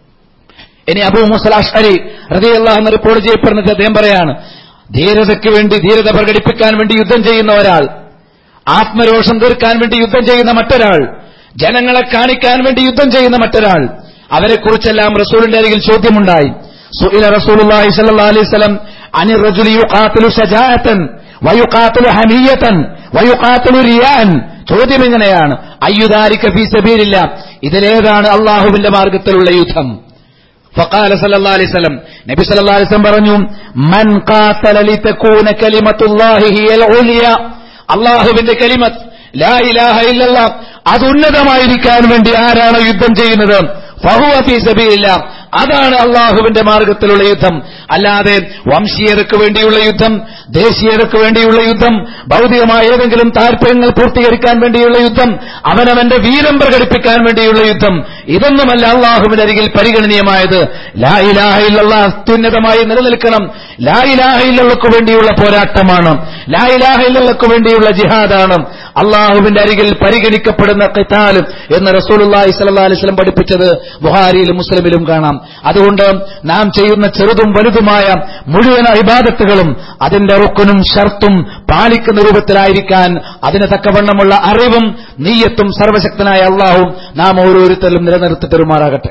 ഇനി അബൂ മുസൽ അഷ്അരി റളിയല്ലാഹു അൻഹു റിപ്പോർട്ട് ചെയ്യപ്പെടുന്നത് അദ്ദേഹം പറയാണ് ധീരതയ്ക്ക് വേണ്ടി ധീരത പ്രകടിപ്പിക്കാൻ വേണ്ടി യുദ്ധം ചെയ്യുന്ന ഒരാൾ ആത്മരോഷം തീർക്കാൻ വേണ്ടി യുദ്ധം ചെയ്യുന്ന മറ്റൊരാൾ ജനങ്ങളെ കാണിക്കാൻ വേണ്ടി യുദ്ധം ചെയ്യുന്ന മറ്റൊരാൾ അവരെക്കുറിച്ചെല്ലാം റസൂലിന്റെ അരികിൽ ചോദ്യമുണ്ടായി സുഇല റസൂലുള്ളാഹി സ്വല്ലല്ലാഹു അലൈഹി വസല്ലം അനി റജുലി യുഖാതിലു ശജാഅതൻ വയുഖാതിലു ഹമിയതൻ വയുഖാതിലു റിയാൻ ചോദ്യം ഇങ്ങനെയാണ് അയ്യുദാരിക ഫീ സബീലില്ല ഇതിലേതാണ് അള്ളാഹുവിന്റെ മാർഗത്തിലുള്ള യുദ്ധം فقال صلى الله عليه وسلم നബി സല്ലല്ലാഹു അലൈഹി വസല്ലം പറഞ്ഞു മൻ ഖാതല ലിതകൂന കലിമത്തുല്ലാഹി ഹിയൽ ഉലിയ അല്ലാഹുവിന്റെ കലിമത്ത് ലാ ഇലാഹ ഇല്ലല്ലാഹ് അത് ഉന്നതമായിരിക്കാൻ വേണ്ടി ആരാണ് യുദ്ധം ചെയ്യുന്നത് ഫഹുവ ഫീ സബീലില്ല അതാണ് അള്ളാഹുവിന്റെ മാർഗത്തിലുള്ള യുദ്ധം അല്ലാതെ വംശീയതയ്ക്ക് വേണ്ടിയുള്ള യുദ്ധം ദേശീയതയ്ക്ക് വേണ്ടിയുള്ള യുദ്ധം ഭൗതികമായ ഏതെങ്കിലും താല്പര്യങ്ങൾ പൂർത്തീകരിക്കാൻ വേണ്ടിയുള്ള യുദ്ധം അവനവന്റെ വീരം പ്രകടിപ്പിക്കാൻ വേണ്ടിയുള്ള യുദ്ധം ഇതൊന്നുമല്ല അള്ളാഹുവിന്റെ അരികിൽ പരിഗണനീയമായത് ലാ ഇലാഹ ഇല്ലല്ലാഹ് അത്യുന്നതമായി നിലനിൽക്കണം ലാ ഇലാഹ ഇല്ലല്ലക്ക് വേണ്ടിയുള്ള പോരാട്ടമാണ് ലാ ഇലാഹ ഇല്ലല്ലക്ക് വേണ്ടിയുള്ള ജിഹാദാണ് അള്ളാഹുവിന്റെ അരികിൽ പരിഗണിക്കപ്പെടുന്ന ഖിതാലും എന്ന് റസൂലുള്ളാഹി സ്വല്ലല്ലാഹു അലൈഹി വസല്ലം പഠിപ്പിച്ചത് ബുഹാരിയിലും മുസ്ലിമിലും കാണാം അതുകൊണ്ട് നാം ചെയ്യുന്ന ചെറുതും വലുതുമായ മുഴുവൻ ഇബാദത്തുകളും അതിന്റെ റുക്കനും ഷർത്തും പാലിക്കുന്ന രൂപത്തിലായിരിക്കാൻ അതിന് തക്കവണ്ണമുള്ള അറിവും നീയത്തും സർവശക്തനായ അള്ളാഹും നാം ഓരോരുത്തരും നിലനിർത്തി തെരുമാറാകട്ടെ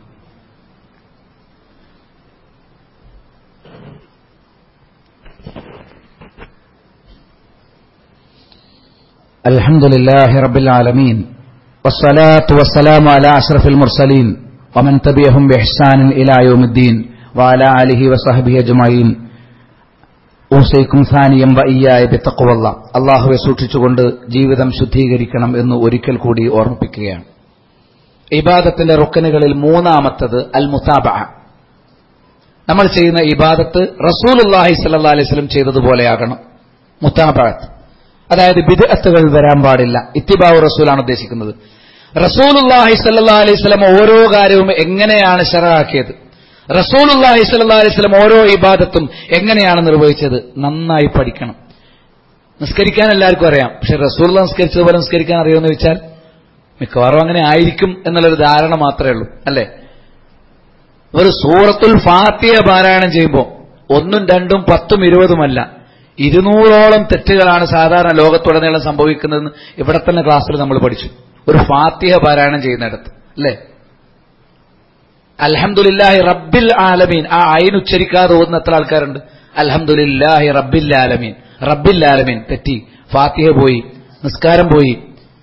الحمد لله رب العالمين والصلاة والسلام على أشرف المرسلين ومن تبعهم بإحسان إلى يوم الدين وعلى آله وصحبه أجمعين ഊസൈക്കും സാനിയം വയ്യായ ബിത്തക്കുവല്ല അള്ളാഹുവെ സൂക്ഷിച്ചുകൊണ്ട് ജീവിതം ശുദ്ധീകരിക്കണം എന്ന് ഒരിക്കൽ കൂടി ഓർമ്മിപ്പിക്കുകയാണ് ഇബാദത്തിന്റെ റുക്കനുകളിൽ മൂന്നാമത്തത് അൽ മുസാബ നമ്മൾ ചെയ്യുന്ന ഇബാദത്ത് റസൂലുല്ലാഹി സല്ലാ അലൈഹി സ്വലം ചെയ്തതുപോലെയാകണം മുത്താബത്ത് അതായത് ബിദ്അത്തുകൾ വരാൻ പാടില്ല ഇത്തിബാവു റസൂലാണ് ഉദ്ദേശിക്കുന്നത് റസൂലുല്ലാഹി സല്ലാ അലൈഹി സ്വലം ഓരോ കാര്യവും എങ്ങനെയാണ് ഷറാക്കിയത് റസൂലുല്ലാഹി സല്ലാ അലൈഹി സ്വലം ഓരോ ഇബാദത്തും എങ്ങനെയാണ് നിർവഹിച്ചത് നന്നായി പഠിക്കണം നിസ്കരിക്കാൻ എല്ലാവർക്കും അറിയാം പക്ഷെ റസൂൽ നിസ്കരിച്ചതുപോലെ നിസ്കരിക്കാൻ അറിയുമെന്ന് വെച്ചാൽ മിക്കവാറും അങ്ങനെ ആയിരിക്കും എന്നുള്ളൊരു ധാരണ മാത്രമേ ഉള്ളൂ അല്ലേ ഒരു സൂറത്തുൽ ഫാത്തിയ പാരായണം ചെയ്യുമ്പോൾ ഒന്നും രണ്ടും പത്തും ഇരുപതുമല്ല ഇരുന്നൂറോളം തെറ്റുകളാണ് സാധാരണ ലോകത്തുടനീളം സംഭവിക്കുന്നതെന്ന് ഇവിടെ തന്നെ ക്ലാസ്സിൽ നമ്മൾ പഠിച്ചു ഒരു ഫാത്തിഹ പാരായണം ചെയ്യുന്നിടത്ത് അല്ലേ അൽഹംദുലില്ലാഹി റബ്ബിൽ ആലമീൻ ആ അയിൻ ഉച്ചരിക്കാതെ ഓതുന്ന എത്ര ആൾക്കാരുണ്ട് അൽഹംദുലില്ലാഹി റബ്ബിൽ ആലമീൻ റബ്ബിൽ ആലമീൻ തെറ്റി ഫാത്തിഹ പോയി നിസ്കാരം പോയി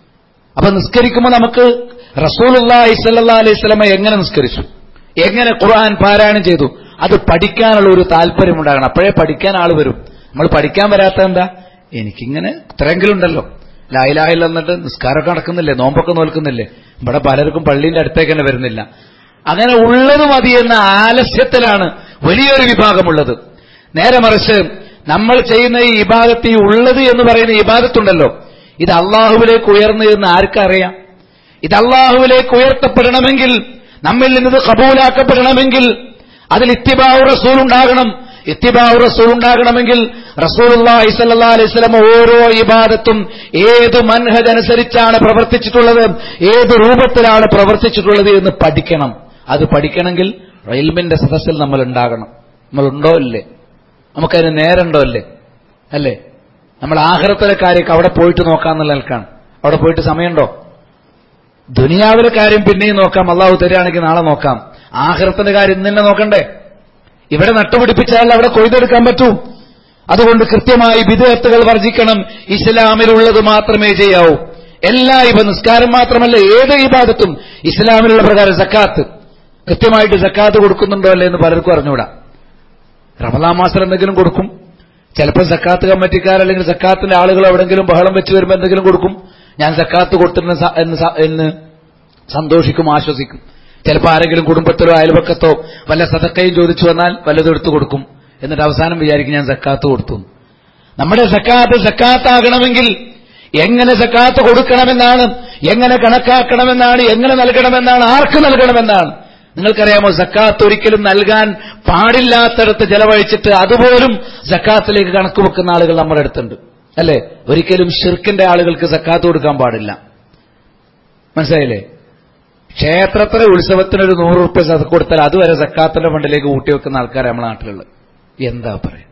അപ്പൊ നിസ്കരിക്കുമ്പോൾ നമുക്ക് റസൂലുള്ളാഹി സ്വല്ലല്ലാഹു അലൈഹി വസല്ലമ എങ്ങനെ നിസ്കരിച്ചു എങ്ങനെ ഖുർആൻ പാരായണം ചെയ്തു അത് പഠിക്കാനുള്ള ഒരു താല്പര്യം ഉണ്ടാകണം അപ്പോഴേ പഠിക്കാൻ ആൾ വരും നമ്മൾ പഠിക്കാൻ വരാത്ത എന്താ എനിക്കിങ്ങനെ ഇത്രയെങ്കിലും ഉണ്ടല്ലോ ലായിലാഹില്ല എന്നിട്ട് നിസ്കാരമൊക്കെ നടക്കുന്നില്ലേ നോമ്പൊക്കെ നോൽക്കുന്നില്ലേ ഇവിടെ പലർക്കും പള്ളീന്റെ അടുത്തേക്ക് തന്നെ വരുന്നില്ല അങ്ങനെ ഉള്ളത് മതി എന്ന ആലസ്യത്തിലാണ് വലിയൊരു വിഭാഗമുള്ളത് നേരെ മറിച്ച് നമ്മൾ ചെയ്യുന്ന ഈ ഇബാദത്ത് ഈ ഉള്ളത് എന്ന് പറയുന്ന ഇബാദത്തുണ്ടല്ലോ ഇത് അള്ളാഹുവിലേക്ക് ഉയർന്നു എന്ന് ആർക്കറിയാം ഇത് അള്ളാഹുവിലേക്ക് ഉയർത്തപ്പെടണമെങ്കിൽ നമ്മിൽ നിന്നത് കബൂലാക്കപ്പെടണമെങ്കിൽ അതിൽ ഇത്തിബാവു റസൂൽ ഉണ്ടാകണം ഇത്തിബാവു റസൂൽ ഉണ്ടാകണമെങ്കിൽ റസൂലുള്ളാഹി സ്വല്ലല്ലാഹു അലൈഹി വസല്ലം ഓരോ ഇബാദത്തും ഏത് മൻഹജ് അനുസരിച്ചാണ് പ്രവർത്തിച്ചിട്ടുള്ളത് ഏത് രൂപത്തിലാണ് പ്രവർത്തിച്ചിട്ടുള്ളത് എന്ന് പഠിക്കണം അത് പഠിക്കണമെങ്കിൽ റെയിൽമിന്റെ സദസ്സിൽ നമ്മൾ ഉണ്ടാകണം നമ്മളുണ്ടോ ഇല്ലേ നമുക്കതിന് നേരമുണ്ടോ അല്ലേ അല്ലേ നമ്മൾ ആഹ്റത്തിലെ കാര്യമൊക്കെ അവിടെ പോയിട്ട് നോക്കാന്നുള്ള നിൽക്കാണ് അവിടെ പോയിട്ട് സമയമുണ്ടോ ദുനിയാവിലെ കാര്യം പിന്നെയും നോക്കാം അള്ളാഹു തരികയാണെങ്കിൽ നാളെ നോക്കാം ആഹ്റത്തിന്റെ കാര്യം ഇന്ന് തന്നെ നോക്കണ്ടേ ഇവിടെ നട്ടുപിടിപ്പിച്ചാൽ അവിടെ കൊയ്തെടുക്കാൻ പറ്റൂ അതുകൊണ്ട് കൃത്യമായി വിദേഹത്തുകൾ വർജിക്കണം ഇസ്ലാമിലുള്ളത് മാത്രമേ ചെയ്യാവൂ എല്ലാ ഇവ നിസ്കാരം മാത്രമല്ല ഏത് ഇബാദത്തും ഇസ്ലാമിലുള്ള പ്രകാരം സക്കാത്ത് കൃത്യമായിട്ട് സക്കാത്ത് കൊടുക്കുന്നുണ്ടോ അല്ലേ എന്ന് പലർക്കും അറിഞ്ഞൂടാ റമദാൻ മാസം എന്തെങ്കിലും കൊടുക്കും ചിലപ്പോൾ സക്കാത്ത് കമ്മിറ്റിക്കാർ അല്ലെങ്കിൽ സക്കാത്തിന്റെ ആളുകൾ എവിടെങ്കിലും ബഹളം വെച്ച് വരുമ്പോൾ എന്തെങ്കിലും കൊടുക്കും ഞാൻ സക്കാത്ത് കൊടുത്തിരുന്ന സ- എന്ന് സ- എന്ന് സന്തോഷിക്കും ആശ്വസിക്കും ചിലപ്പോൾ ആരെങ്കിലും കുടുംബത്തിലോ അയൽപക്കത്തോ വല്ല സതക്കയും ചോദിച്ചു വന്നാൽ വല്ലതും എടുത്തു കൊടുക്കും എന്നിട്ട് അവസാനം വിചാരിക്കും ഞാൻ സക്കാത്ത് കൊടുത്തു എന്ന്. നമ്മുടെ സക്കാത്ത് സക്കാത്താകണമെങ്കിൽ എങ്ങനെ സക്കാത്ത് കൊടുക്കണമെന്നാണ് എങ്ങനെ കണക്കാക്കണമെന്നാണ് എങ്ങനെ നൽകണമെന്നാണ് ആർക്ക് നൽകണമെന്നാണ് നിങ്ങൾക്കറിയാമോ സക്കാത്ത് ഒരിക്കലും നൽകാൻ പാടില്ലാത്തടത്ത് ചെലവഴിച്ചിട്ട് അതുപോലും സക്കാത്തിലേക്ക് കണക്ക് വെക്കുന്ന ആളുകൾ നമ്മുടെ അടുത്തുണ്ട് അല്ലെ ഒരിക്കലും ഷിർക്കിന്റെ ആളുകൾക്ക് സക്കാത്ത് കൊടുക്കാൻ പാടില്ല മനസ്സിലായില്ലേ ക്ഷേത്രത്തിലെ ഉത്സവത്തിന് ഒരു നൂറ് റുപ്യ സതക്ക് കൊടുത്താൽ അതുവരെ സക്കാത്തിന്റെ ഫണ്ടിലേക്ക് കൂട്ടി വെക്കുന്ന ആൾക്കാരെ നമ്മുടെ നാട്ടിലുള്ളത് എന്താ പറയാ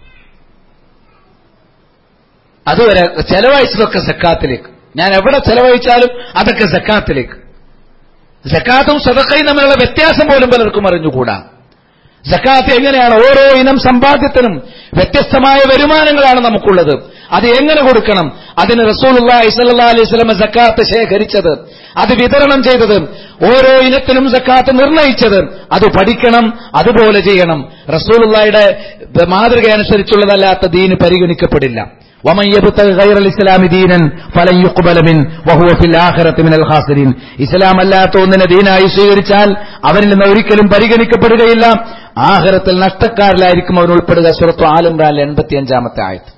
അതുവരെ ചെലവഴിച്ചതൊക്കെ സക്കാത്തിലേക്ക് ഞാൻ എവിടെ ചെലവഴിച്ചാലും അതൊക്കെ സക്കാത്തിലേക്ക് സക്കാത്തും സദക്കയും തമ്മിലുള്ള വ്യത്യാസം പോലും പലർക്കും അറിഞ്ഞുകൂടാ സക്കാത്ത് എങ്ങനെയാണ് ഓരോ ഇനം സമ്പാദ്യത്തിനും വ്യത്യസ്തമായ വരുമാനങ്ങളാണ് നമുക്കുള്ളത് അത് എങ്ങനെ കൊടുക്കണം അതിന് റസൂലുള്ളാഹി സ്വല്ലല്ലാഹു അലൈഹി വസല്ലം സക്കാത്ത് ശേഖരിച്ചത് അത് വിതരണം ചെയ്തത് ഓരോ ഇനത്തിനും സക്കാത്ത് നിർണയിച്ചത് അത് പഠിക്കണം അതുപോലെ ചെയ്യണം റസൂലുള്ളാഹിയുടെ മാതൃക അനുസരിച്ചുള്ളതല്ലാത്ത ദീന് പരിഗണിക്കപ്പെടില്ല ومن يبتغ غير الاسلام دينا فلن يقبل منه وهو في الاخره من الخاسرين ഇസ്ലാം അല്ലാത്ത ഒന്നിനെ ദീനായി സ്വീകരിച്ചാൽ അവനിൽ നിന്ന് ഒരിക്കലും പരിഗണിക്കപ്പെടുകയില്ല ആഖിറത്തിൽ നഷ്ടക്കാരിലായിരിക്കും അവൻ ഉൾപ്പെടുക സുറത്തു ആലംറാൻ എൺപത്തിയഞ്ചാമത്തെ ആയത്ത്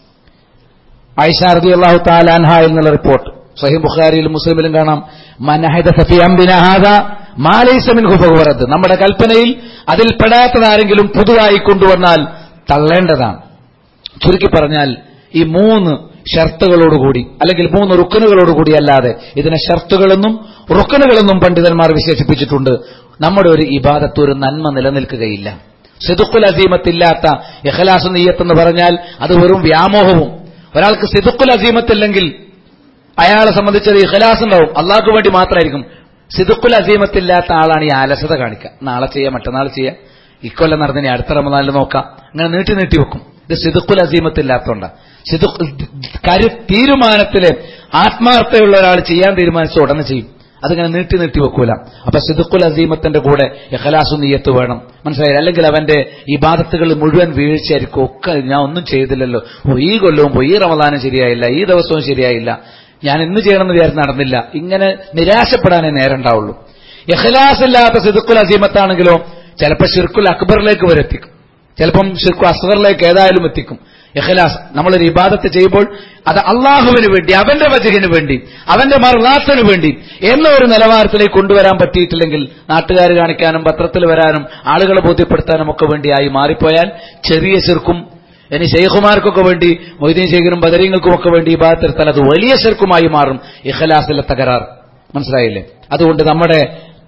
ആയിഷ റളിയല്ലാഹു തആല അൻഹ എന്നുള്ള റിപ്പോർട്ട് സഹീഹ് ബുഖാരിയിലും മുസ്ലിമിലും കാണാം മനഹദ ഫി അംബിന ഹാദാ മാ ലൈസ മിൻഹു ഫഹുവ റദ്ദ് നമ്മുടെ കൽപ്പനയിൽ അതിൽ പെടാത്തതാരെങ്കിലും പുതുതായി കൊണ്ടുവന്നാൽ തള്ളേണ്ടതാണ് ചുരുക്കി പറഞ്ഞാൽ ഈ മൂന്ന് ഷർത്തുകളോടുകൂടി അല്ലെങ്കിൽ മൂന്ന് റുക്കനുകളോടുകൂടി അല്ലാതെ ഇതിനെ ഷർത്തുകളെന്നും റുക്കനുകളെന്നും പണ്ഡിതന്മാർ വിശേഷിപ്പിച്ചിട്ടുണ്ട് നമ്മുടെ ഒരു ഇബാദത്ത് ഒരു നന്മ നിലനിൽക്കുകയില്ല സിദുക്കുൽ അസീമത്തില്ലാത്ത ഇഖലാസ് നീയത്തെന്ന് പറഞ്ഞാൽ അത് വെറും വ്യാമോഹവും ഒരാൾക്ക് സിദുക്കുൽ അസീമത്തില്ലെങ്കിൽ അയാളെ സംബന്ധിച്ചത് ഇഖലാസ് ഉണ്ടാവും അള്ളാഹ്ക്ക് വേണ്ടി മാത്രമായിരിക്കും സിദുക്കുൽ അസീമത്തില്ലാത്ത ആളാണ് ഈ ആലസത കാണിക്കുക നാളെ ചെയ്യാം മറ്റന്നാൾ ചെയ്യാം ഇക്കൊല്ലം നടന്നതിനെ അടുത്ത റമദാനിൽ നോക്കാം അങ്ങനെ നീട്ടി നീട്ടി വെക്കും ഇത് സിദുക്കുൽ അസീമത്തില്ലാത്തോണ്ട സിദു കാര്യം തീരുമാനത്തില് ആത്മാർത്ഥയുള്ള ഒരാൾ ചെയ്യാൻ തീരുമാനിച്ച ഉടനെ ചെയ്യും അതിങ്ങനെ നീട്ടി നീട്ടി വെക്കൂല അപ്പൊ സിദുക്കുൽ അസീമത്തിന്റെ കൂടെ ഇഖലാസു നീയത്ത് വേണം മനസ്സിലായില്ല അല്ലെങ്കിൽ അവന്റെ ഈ ബാധത്തുകൾ മുഴുവൻ വീഴ്ചയായിരിക്കും ഒക്കെ ഞാൻ ഒന്നും ചെയ്തില്ലല്ലോ ഓ ഈ കൊല്ലവും പോയി ഈ റമദാനും ശരിയായില്ല ഈ ദിവസവും ശരിയായില്ല ഞാൻ ഇന്ന് ചെയ്യണമെന്ന് വിചാരിച്ച് നടന്നില്ല ഇങ്ങനെ നിരാശപ്പെടാനേ നേരണ്ടാവുള്ളൂ ഇഖലാസ് ഇല്ലാത്ത സിദുക്കുൽ അസീമത്താണെങ്കിലോ ചിലപ്പോൾ ഷിർക്കുൽ അക്ബറിലേക്ക് വരെ എത്തിക്കും ചിലപ്പം ഷിർക്കു അസ്ഗറിലേക്ക് ഏതായാലും എത്തിക്കും ഇഖലാസ് നമ്മളൊരു ഇബാദത്ത് ചെയ്യുമ്പോൾ അത് അള്ളാഹുവിന് വേണ്ടി അവന്റെ വജകിന് വേണ്ടി അവന്റെ മറുനാഥന് വേണ്ടി എന്ന ഒരു നിലവാരത്തിലേക്ക് കൊണ്ടുവരാൻ പറ്റിയിട്ടില്ലെങ്കിൽ നാട്ടുകാർ കാണിക്കാനും പത്രത്തിൽ വരാനും ആളുകളെ ബോധ്യപ്പെടുത്താനും ഒക്കെ വേണ്ടിയായി മാറിപ്പോയാൽ ചെറിയ ചെറുക്കും ഇനി ഷെയ്ഖുമാർക്കൊക്കെ വേണ്ടി മൊയ്തീൻ ഷെയ്ഖിനും ബദരീങ്ങൾക്കും ഒക്കെ വേണ്ടി ഇബാദത്തെടുത്താൽ അത് വലിയ ചെറുക്കുമായി മാറും ഇഖലാസിലെ തകരാർ മനസ്സിലായില്ലേ അതുകൊണ്ട് നമ്മുടെ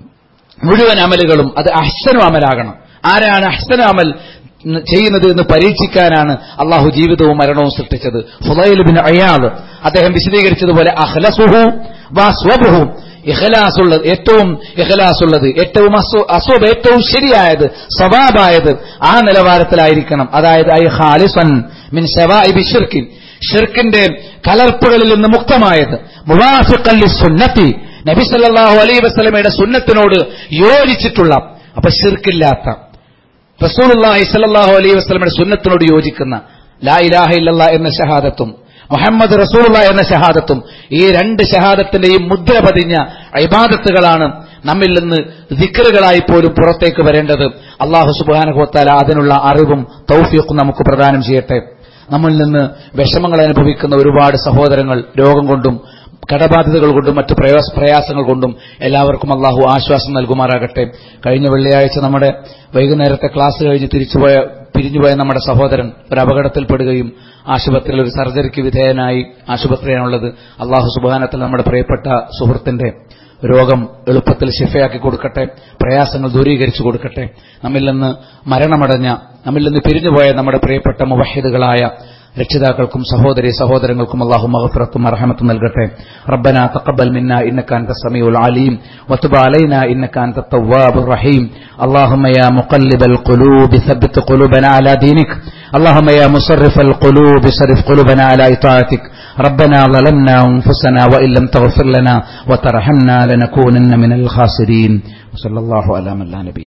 മുഴുവൻ അമലുകളും അത് അഹ്സനു അമലാകണം ആരാണ് അഹ്സനു അമൽ ചെയ്യുന്നത് എന്ന് പരീക്ഷിക്കാനാണ് അള്ളാഹു ജീവിതവും മരണവും സൃഷ്ടിച്ചത് ഫുലൈൽ ബിൻ അയാദ് അദ്ദേഹം വിശദീകരിച്ചതുപോലെ അഹ്ലസുഹു വാസ്വബുഹു ഇഖലാസുള്ളത് ഏറ്റവും ഇഖലാസുള്ളത് ഏറ്റവും അസ്വബ് ഏറ്റവും ശരിയായത് സവാബായത് ആ നിലവാരത്തിലായിരിക്കണം അതായത് ഐ ഖാലിസൻ മിൻ ശവാഇബി ഷിർക്കിൻ ഷിർക്കിന്റെ കലർപ്പുകളിൽ നിന്ന് മുക്തമായത് മുവാഫിഖല്ലി സുന്നത്തി നബി സല്ലല്ലാഹു അലൈഹി വസല്ലമയുടെ സുന്നത്തിനോട് യോജിച്ചിട്ടുള്ള അപ്പൊ ഷിർക്കില്ലാത്ത റസൂലുള്ളാഹി സല്ലല്ലാഹു അലൈഹി വസല്ലമയുടെ സുന്നത്തിനോട് യോജിക്കുന്ന ലാ ഇലാഹ ഇല്ലല്ലാ എന്ന ഷഹാദത്തും മുഹമ്മദ് റസൂലുള്ള എന്ന ഷഹാദത്തും ഈ രണ്ട് ഷഹാദത്തിന്റെയും മുദ്ര പതിഞ്ഞ ഇബാദത്തുകളാണ് നമ്മിൽ നിന്ന് ദിക്കറുകളായി പോലും പുറത്തേക്ക് വരേണ്ടത് അള്ളാഹു സുബാനഹോത്താല അതിനുള്ള അറിവും തൗഫീഖും നമുക്ക് പ്രദാനം ചെയ്യട്ടെ നമ്മിൽ നിന്ന് വിഷമങ്ങൾ അനുഭവിക്കുന്ന ഒരുപാട് സഹോദരങ്ങൾ രോഗം കൊണ്ടും കടബാധ്യതകൾ കൊണ്ടും മറ്റു പ്രയാസ പ്രയാസങ്ങൾ കൊണ്ടും എല്ലാവർക്കും അള്ളാഹു ആശ്വാസം നൽകുമാറാകട്ടെ കഴിഞ്ഞ വെള്ളിയാഴ്ച നമ്മുടെ വൈകുന്നേരത്തെ ക്ലാസ് കഴിഞ്ഞ് തിരിച്ചുപോയ പിരിഞ്ഞുപോയ നമ്മുടെ സഹോദരൻ ഒരു അപകടത്തിൽപ്പെടുകയും ആശുപത്രിയിൽ ഒരു സർജറിക്ക് വിധേയനായി ആശുപത്രിയാണുള്ളത് അള്ളാഹു സുബാനത്തിൽ നമ്മുടെ പ്രിയപ്പെട്ട സുഹൃത്തിന്റെ രോഗം എളുപ്പത്തിൽ ശിഫയാക്കി കൊടുക്കട്ടെ പ്രയാസങ്ങൾ ദൂരീകരിച്ചു കൊടുക്കട്ടെ നമ്മിൽ നിന്ന് മരണമടഞ്ഞ നമ്മിൽ നിന്ന് പിരിഞ്ഞുപോയ നമ്മുടെ പ്രിയപ്പെട്ട മുവഹിദുകളായ രക്ഷിതാക്കൾക്കും സഹോദരി സഹോദരങ്ങൾക്കും അള്ളാഹു മഹഫറത്തും അർഹമത്തും നൽകട്ടെ റബ്ബന തഖബ്ബൽ മിന്ന ഇന്നക അൻത സമീഉൽ അലീം വതുബ് അലൈന ഇന്നക അൻത തവ്വാബുർ റഹീം اللهم يا مقلب القلوب ثبت قلوبنا على دينك اللهم يا مصرف القلوب صرف قلوبنا على اطاعتك ربنا ظلمنا انفسنا وان لم تغفر لنا وترحمنا لنكونن من الخاسرين وصلى الله على من لا نبي